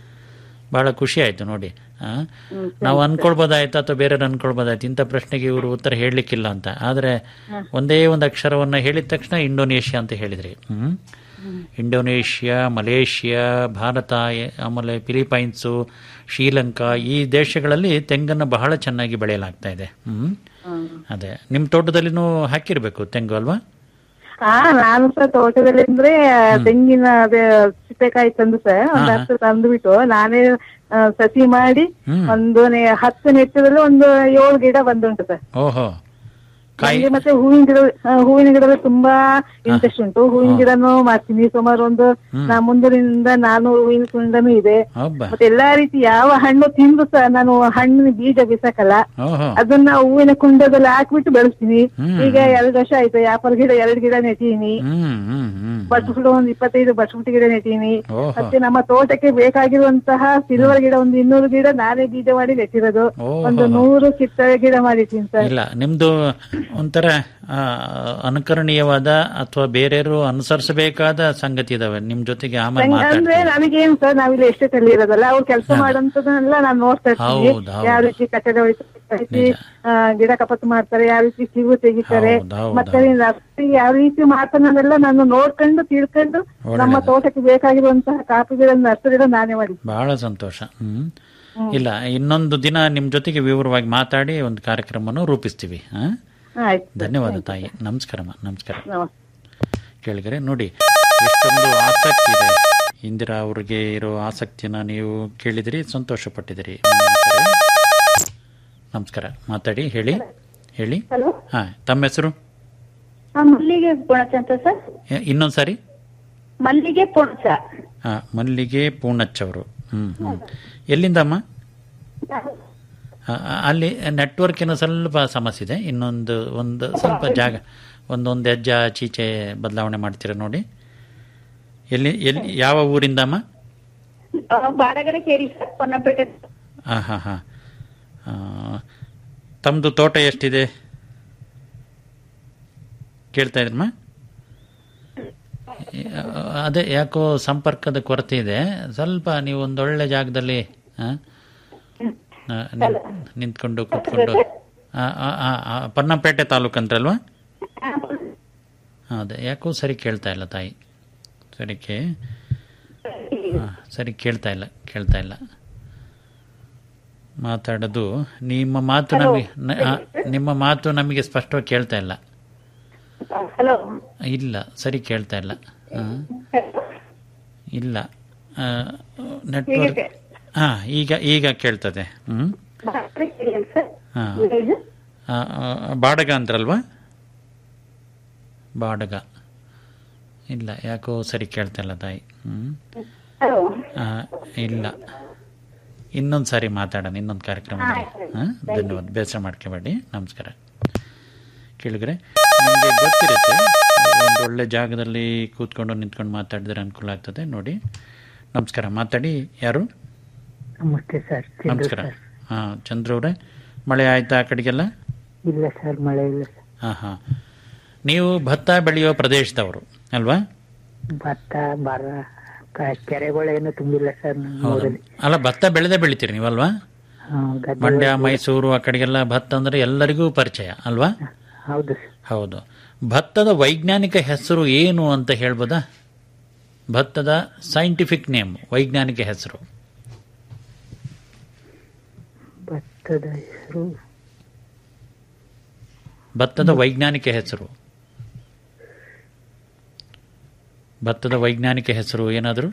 Speaker 4: ಬಹಳ ಖುಷಿ ಆಯ್ತು ನೋಡಿ ಆ? ನಾವು ಅನ್ಕೊಳ್ಬೋದಾಯ್ತು ಅಥವಾ ಬೇರೆಯವ್ರು ಅನ್ಕೊಳ್ಬೋದಾಯ್ತು ಇಂಥ ಪ್ರಶ್ನೆಗೆ ಇವರು ಉತ್ತರ ಹೇಳಲಿಕ್ಕಿಲ್ಲ ಅಂತ ಆದ್ರೆ ಒಂದೇ ಒಂದು ಅಕ್ಷರವನ್ನ ಹೇಳಿದ ತಕ್ಷಣ ಇಂಡೋನೇಷ್ಯಾ ಅಂತ ಹೇಳಿದ್ರಿ ಹ್ಮ್ ಇಂಡೋನೇಷ್ಯಾ ಮಲೇಷ್ಯಾ ಭಾರತ ಎ- ಆಮೇಲೆ ಫಿಲಿಪೈನ್ಸು ಶ್ರೀಲಂಕಾ ಈ ದೇಶಗಳಲ್ಲಿ ತೆಂಗನ್ನು ಬಹಳ ಚೆನ್ನಾಗಿ ಬೆಳೆಯಲಾಗ್ತಾ ಇದೆ ಹ್ಮ್ ಅದೇ ನಿಮ್ಮ ತೋಟದಲ್ಲಿನೂ ಹಾಕಿರ್ಬೇಕು ತೆಂಗು ಅಲ್ವಾ
Speaker 5: ಹಾ ನಾನು ಸಹ ತೋಟದಲ್ಲಿ ಅಂದ್ರೆ ತೆಂಗಿನ ಅದೇ ಸಿಪ್ಪೆಕಾಯಿ ತಂದು ಸಹ ಒಂದು ಹತ್ತು ತಂದು ನಾನೇ ಆ, ಸಸಿ ಮಾಡಿ ಒಂದು ನೆ- ಹತ್ತು ನೆಟ್ಟದಲ್ಲಿ ಒಂದು ಏಳು ಗಿಡ ಬಂದುಂಟು ಸರ್
Speaker 4: ಓಹೋ ಕಾಯಿ
Speaker 5: ನನಗೆ ಮತ್ತೆ ಹೂವಿನ ಗಿಡ ಆ, ಹೂವಿನ ಗಿಡದಲ್ಲಿ ತುಂಬಾ ಇಂಟ್ರೆಸ್ಟ್ ಉಂಟು ಹೂವಿನ ಗಿಡನು ಮಾಡ್ತೀನಿ ಸುಮಾರು ಒಂದು ನಾ ಮುಂದಿನಿಂದ ನಾನೂರು ಹೂವಿನ ಕುಂಡನೂ ಇದೆ
Speaker 4: ಹಬ್ಬ
Speaker 5: ಮತ್ತೆ ಎಲ್ಲಾ ರೀತಿ ಯಾವ ಹಣ್ಣು ತಿಂದು ಸಹ ನಾನು ಹಣ್ಣಿನ ಬೀಜ ಬಿಸಾಕಲ್ಲ
Speaker 4: ಓಹೋ
Speaker 5: ಅದನ್ನ ಹೂವಿನ ಕುಂಡದಲ್ಲಿ ಹಾಕ್ಬಿಟ್ಟು ಬೆಳೆಸ್ತೀನಿ
Speaker 4: ಹ್ಮ್.
Speaker 5: ಈಗ ಎರಡು ವರ್ಷ ಆಯ್ತು ಆಪಲ್ ಗಿಡ ಎರಡು ಗಿಡ ನೆಟ್ಟಿನಿ
Speaker 4: ಹ್ಮ್ ಹ್ಮ್ ಹ್ಮ್
Speaker 5: ಬಟ್ಫುಟ್ ಒಂದು ಇಪ್ಪತ್ತೈದು ಬಟ್ಫುಟ್ ಗಿಡ ನೆಟ್ಟಿನಿ
Speaker 4: ಓಹೋ
Speaker 5: ಮತ್ತೆ ನಮ್ಮ ತೋಟಕ್ಕೆ ಬೇಕಾಗಿರುವಂತಹ ಸಿಲ್ವರ್ ಗಿಡ ಒಂದು ಇನ್ನೂರು ಗಿಡ ನಾನೇ ಬೀಜ ಮಾಡಿ ನೆಟ್ಟಿರೋದು
Speaker 4: ಓಹೋ.
Speaker 5: ಒಂದು ನೂರು ಕಿತ್ತಳೆ ಗಿಡ ಮಾಡಿದ್ದೀನಿ ಸರ್
Speaker 4: ಇಲ್ಲ ನಿಮ್ದು ಒಂಥರ ಆ, ಅನುಕರಣೀಯವಾದ ಅಥವಾ ಬೇರೆಯವರು ಅನುಸರಿಸಬೇಕಾದ ಸಂಗತಿ ಇದಾವೆ ನಿಮ್ ಜೊತೆಗೆ ಆಮೇಲೆ
Speaker 5: ನಂಗ್- ಅಂದ್ರೆ
Speaker 4: ಮಾತಾಡ್ತೀನಿ
Speaker 5: ನಮಗೇನು ಸರ್ ನಾವಿಲ್ಲಿ ಎಸ್ಟೇಟ್ ಅಲ್ಲಿ ಇರೋದಲ್ಲ ಅವ್ರು ಕೆಲಸ ಮಾಡೋಂಥದ್ದನ್ನೆಲ್ಲ ನಾನು ನೋಡ್ತಾ ಇರ್ತೀನಿ
Speaker 4: ಹೌದ್, ಹೌದ್.
Speaker 5: ಯಾವ ರೀತಿ ಕಟ್ಟಡ ಹೊಡಿತಾರೆ, ಯಾವ ರೀತಿ ಆ, ಗಿಡ ಕಪತ್ತು ಮಾಡ್ತಾರೆ ಯಾವ ರೀತಿ ಸಿಗು ತೆಗಿತಾರೆ
Speaker 4: ಹೌದ್, ಹೌದ್,
Speaker 5: ಮತ್ತೆ ನರ್ಸರಿ ಯಾವ ರೀತಿ ಮಾಡ್ತಾರೆ ಅನ್ನೋದೆಲ್ಲ ನಾನು ನೋಡ್ಕೊಂಡು ತಿಳ್ಕೊಂಡು ನಮ್ಮ
Speaker 4: ಒಳ್ಳೆದು.
Speaker 5: ತೋಟಕ್ಕೆ ಬೇಕಾಗಿರುವಂತಹ ಕಾಫಿ ಗಿಡ ನರ್ಸರಿ ನಾನೇ ಮಾಡಿ
Speaker 4: ಬಹಳ ಸಂತೋಷ ಹ್ಮ್ ಇಲ್ಲ ಇನ್ನೊಂದು ದಿನ ನಿಮ್ ಜೊತೆಗೆ ವಿವರವಾಗಿ ಮಾತಾಡಿ ಒಂದು ಕಾರ್ಯಕ್ರಮವನ್ನು ರೂಪಿಸ್ತೀವಿ ಹಾ
Speaker 5: ಆಯ್ತು
Speaker 4: ಧನ್ಯವಾದ ತಾಯಿ ನಮಸ್ಕಾರಮ್ಮ ನಮಸ್ಕಾರ
Speaker 5: ನಮಸ್ತೆ
Speaker 4: ಕೇಳಿದರೆ ನೋಡಿ ಎಷ್ಟೊಂದು ಆಸಕ್ತಿ ಇದೆ ಇಂದಿರಾ ಅವ್ರಿಗೆ ಇರೋ ಆಸಕ್ತಿನ ನೀವು ಕೇಳಿದಿರಿ ಸಂತೋಷ ಪಟ್ಟಿದಿರಿ ನಮಸ್ಕಾರ ಮಾತಾಡಿ ಹೇಳಿ ಹೇಳಿ
Speaker 8: ಹಲೋ
Speaker 4: ಹಾ ತಮ್ಮ ಹೆಸರು
Speaker 8: ಮಲ್ಲಿಗೆ ಪುಣಚ ಅಂತ ಸರ್
Speaker 4: ಎ- ಇನ್ನೊಂದ್ ಸಾರಿ
Speaker 8: ಮಲ್ಲಿಗೆ ಪುಣಚ
Speaker 4: ಹಾ ಮಲ್ಲಿಗೆ ಪೂರ್ಣಚ್ ಅವರು ಹ್ಮ್ ಹ್ಮ್ ಎಲ್ಲಿಂದಮ್ಮ ಆ, ಆ, ಅಲ್ಲಿ ನೆಟ್ವರ್ಕಿನ ಸ್ವಲ್ಪ ಸಮಸ್ಯೆ ಇದೆ ಇನ್ನೊಂದು ಒಂದು ಸ್ವಲ್ಪ ಜಾಗ ಒಂದೊಂದು ಹೆಜ್ಜೆ ಆಚೀಚೆ ಬದಲಾವಣೆ ಮಾಡ್ತೀರಾ ನೋಡಿ ಎಲ್ಲಿ ಎಲ್ಲಿ ಯಾವ ಊರಿಂದಮ್ಮ
Speaker 8: ಬಾಡಗರೆ ಕೇರಿ ಸರ್ ಪೊನ್ನಪೇಟೆ
Speaker 4: ಹಾಂ ಹಾಂ ಹಾಂ ತಮ್ಮದು ತೋಟ ಎಷ್ಟಿದೆ ಕೇಳ್ತಾ ಇದ್ರಮ್ಮ ಅದೇ ಯಾಕೋ ಸಂಪರ್ಕದ ಕೊರತೆ ಇದೆ ಸ್ವಲ್ಪ ನೀವು ಒಂದೊಳ್ಳೆ ಜಾಗದಲ್ಲಿ ಆ, ಆ, ನಿಂತ್- ನಿಂತ್ಕೊಂಡು ಕೂತ್ಕೊಂಡು ಆ, ಆ, ಆ, ಆ, ಪೊನ್ನಂಪೇಟೆ ತಾಲೂಕು ಅಂದ್ರಲ್ವಾ ಅದೇ ಯಾಕೋ ಸರಿ ಕೇಳ್ತಾ ಇಲ್ಲ ತಾಯಿ ಸರಿ ಕೇ ಆ, ಸರಿ ಕೇಳ್ತಾ ಇಲ್ಲ ಕೇಳ್ತಾ ಇಲ್ಲ ಮಾತಾಡೋದು ನಿಮ್ಮ ಮಾತು ನಮಗೆ ನ- ಆ, ನಿಮ್ಮ ಮಾತು ನಮಗೆ ಸ್ಪಷ್ಟವಾಗಿ ಕೇಳ್ತಾ ಇಲ್ಲ
Speaker 8: ಹಲೋ
Speaker 4: ಇಲ್ಲ ಸರಿ ಕೇಳ್ತಾ ಇಲ್ಲ ಆ, ಇಲ್ಲ ನೆಟ್ವರ್ಕ್ ಹಾ ಈಗ ಈಗ ಕೇಳ್ತದೆ ಹ್ಮ್
Speaker 8: ಬಾಡಗರೆ ಕೇರಿ ಅಂತ ಸರ್
Speaker 4: ಹಾ ಆ, ಆ, ಬಾಡಗ ಅಂದ್ರಲ್ವಾ ಬಾಡಗ ಇಲ್ಲ ಯಾಕೋ ಸರಿ ಕೇಳ್ತಾ ಇಲ್ಲ ತಾಯಿ ಹ್ಮ್
Speaker 8: ಹಲೋ
Speaker 4: ಆ, ಇಲ್ಲ ಇನ್ನೊಂದು ಸಾರಿ ಮಾತಾಡೋಣ ಇನ್ನೊಂದು ಕಾರ್ಯಕ್ರಮದಲ್ಲಿ ಹಾಂ ಧನ್ಯವಾದ ಬೇಸರ ಮಾಡ್ಕೋಬೇಡಿ ನಮಸ್ಕಾರ ಕೇಳಿದ್ರೆ ನಿಮಗೆ ಗೊತ್ತಿರುತ್ತೆ ಒಂದು ಒಳ್ಳೆ ಜಾಗದಲ್ಲಿ ಕೂತ್ಕೊಂಡು ನಿಂತ್ಕೊಂಡು ಮಾತಾಡಿದ್ರೆ ಅನುಕೂಲ ಆಗ್ತದೆ ನೋಡಿ ನಮಸ್ಕಾರ ಮಾತಾಡಿ ಯಾರು
Speaker 9: ನಮಸ್ತೆ ಸರ್
Speaker 4: ನಮಸ್ಕಾರ ಹಾಂ ಚಂದ್ರವ್ರೆ ಮಳೆ ಆಯ್ತಾ ಆ ಕಡೆಗೆಲ್ಲ
Speaker 9: ಇಲ್ಲ ಸರ್ ಮಳೆ ಇಲ್ಲ ಸರ್
Speaker 4: ಹಾಂ ಹಾಂ ನೀವು ಭತ್ತ ಬೆಳೆಯೋ ಪ್ರದೇಶದವರು ಅಲ್ವಾ
Speaker 9: ಭತ್ತ ಬರ ಕ- ಕೆರೆಗಳೇನು ತುಂಬಿಲ್ಲ ಸರ್ ನಮ್ಮ
Speaker 4: ಹೌದು
Speaker 9: ಊರಲ್ಲಿ
Speaker 4: ಅಲ್ಲ ಭತ್ತ ಬೆಳೆದೇ ಬೆಳಿತೀರಿ ನೀವಲ್ವಾ
Speaker 9: ಹಾ, ಗದ್ದೆ
Speaker 4: ಮಂಡ್ಯ ಮೈಸೂರು ಆ ಕಡೆಗೆಲ್ಲ ಭತ್ತ ಅಂದ್ರೆ ಎಲ್ಲರಿಗೂ ಪರಿಚಯ ಅಲ್ವಾ
Speaker 9: ಹೌದು ಸರ್
Speaker 4: ಹೌದು ಭತ್ತದ ವೈಜ್ಞಾನಿಕ ಹೆಸರು ಏನು ಅಂತ ಹೇಳ್ಬೋದಾ ಭತ್ತದ ಸೈಂಟಿಫಿಕ್ ನೇಮ್ ವೈಜ್ಞಾನಿಕ ಹೆಸರು
Speaker 9: ಭತ್ತದ ಹೆಸರು
Speaker 4: ಭತ್ತದ ವೈಜ್ಞಾನಿಕ ಹೆಸರು ಭತ್ತದ ವೈಜ್ಞಾನಿಕ ಹೆಸರು ಏನಾದರೂ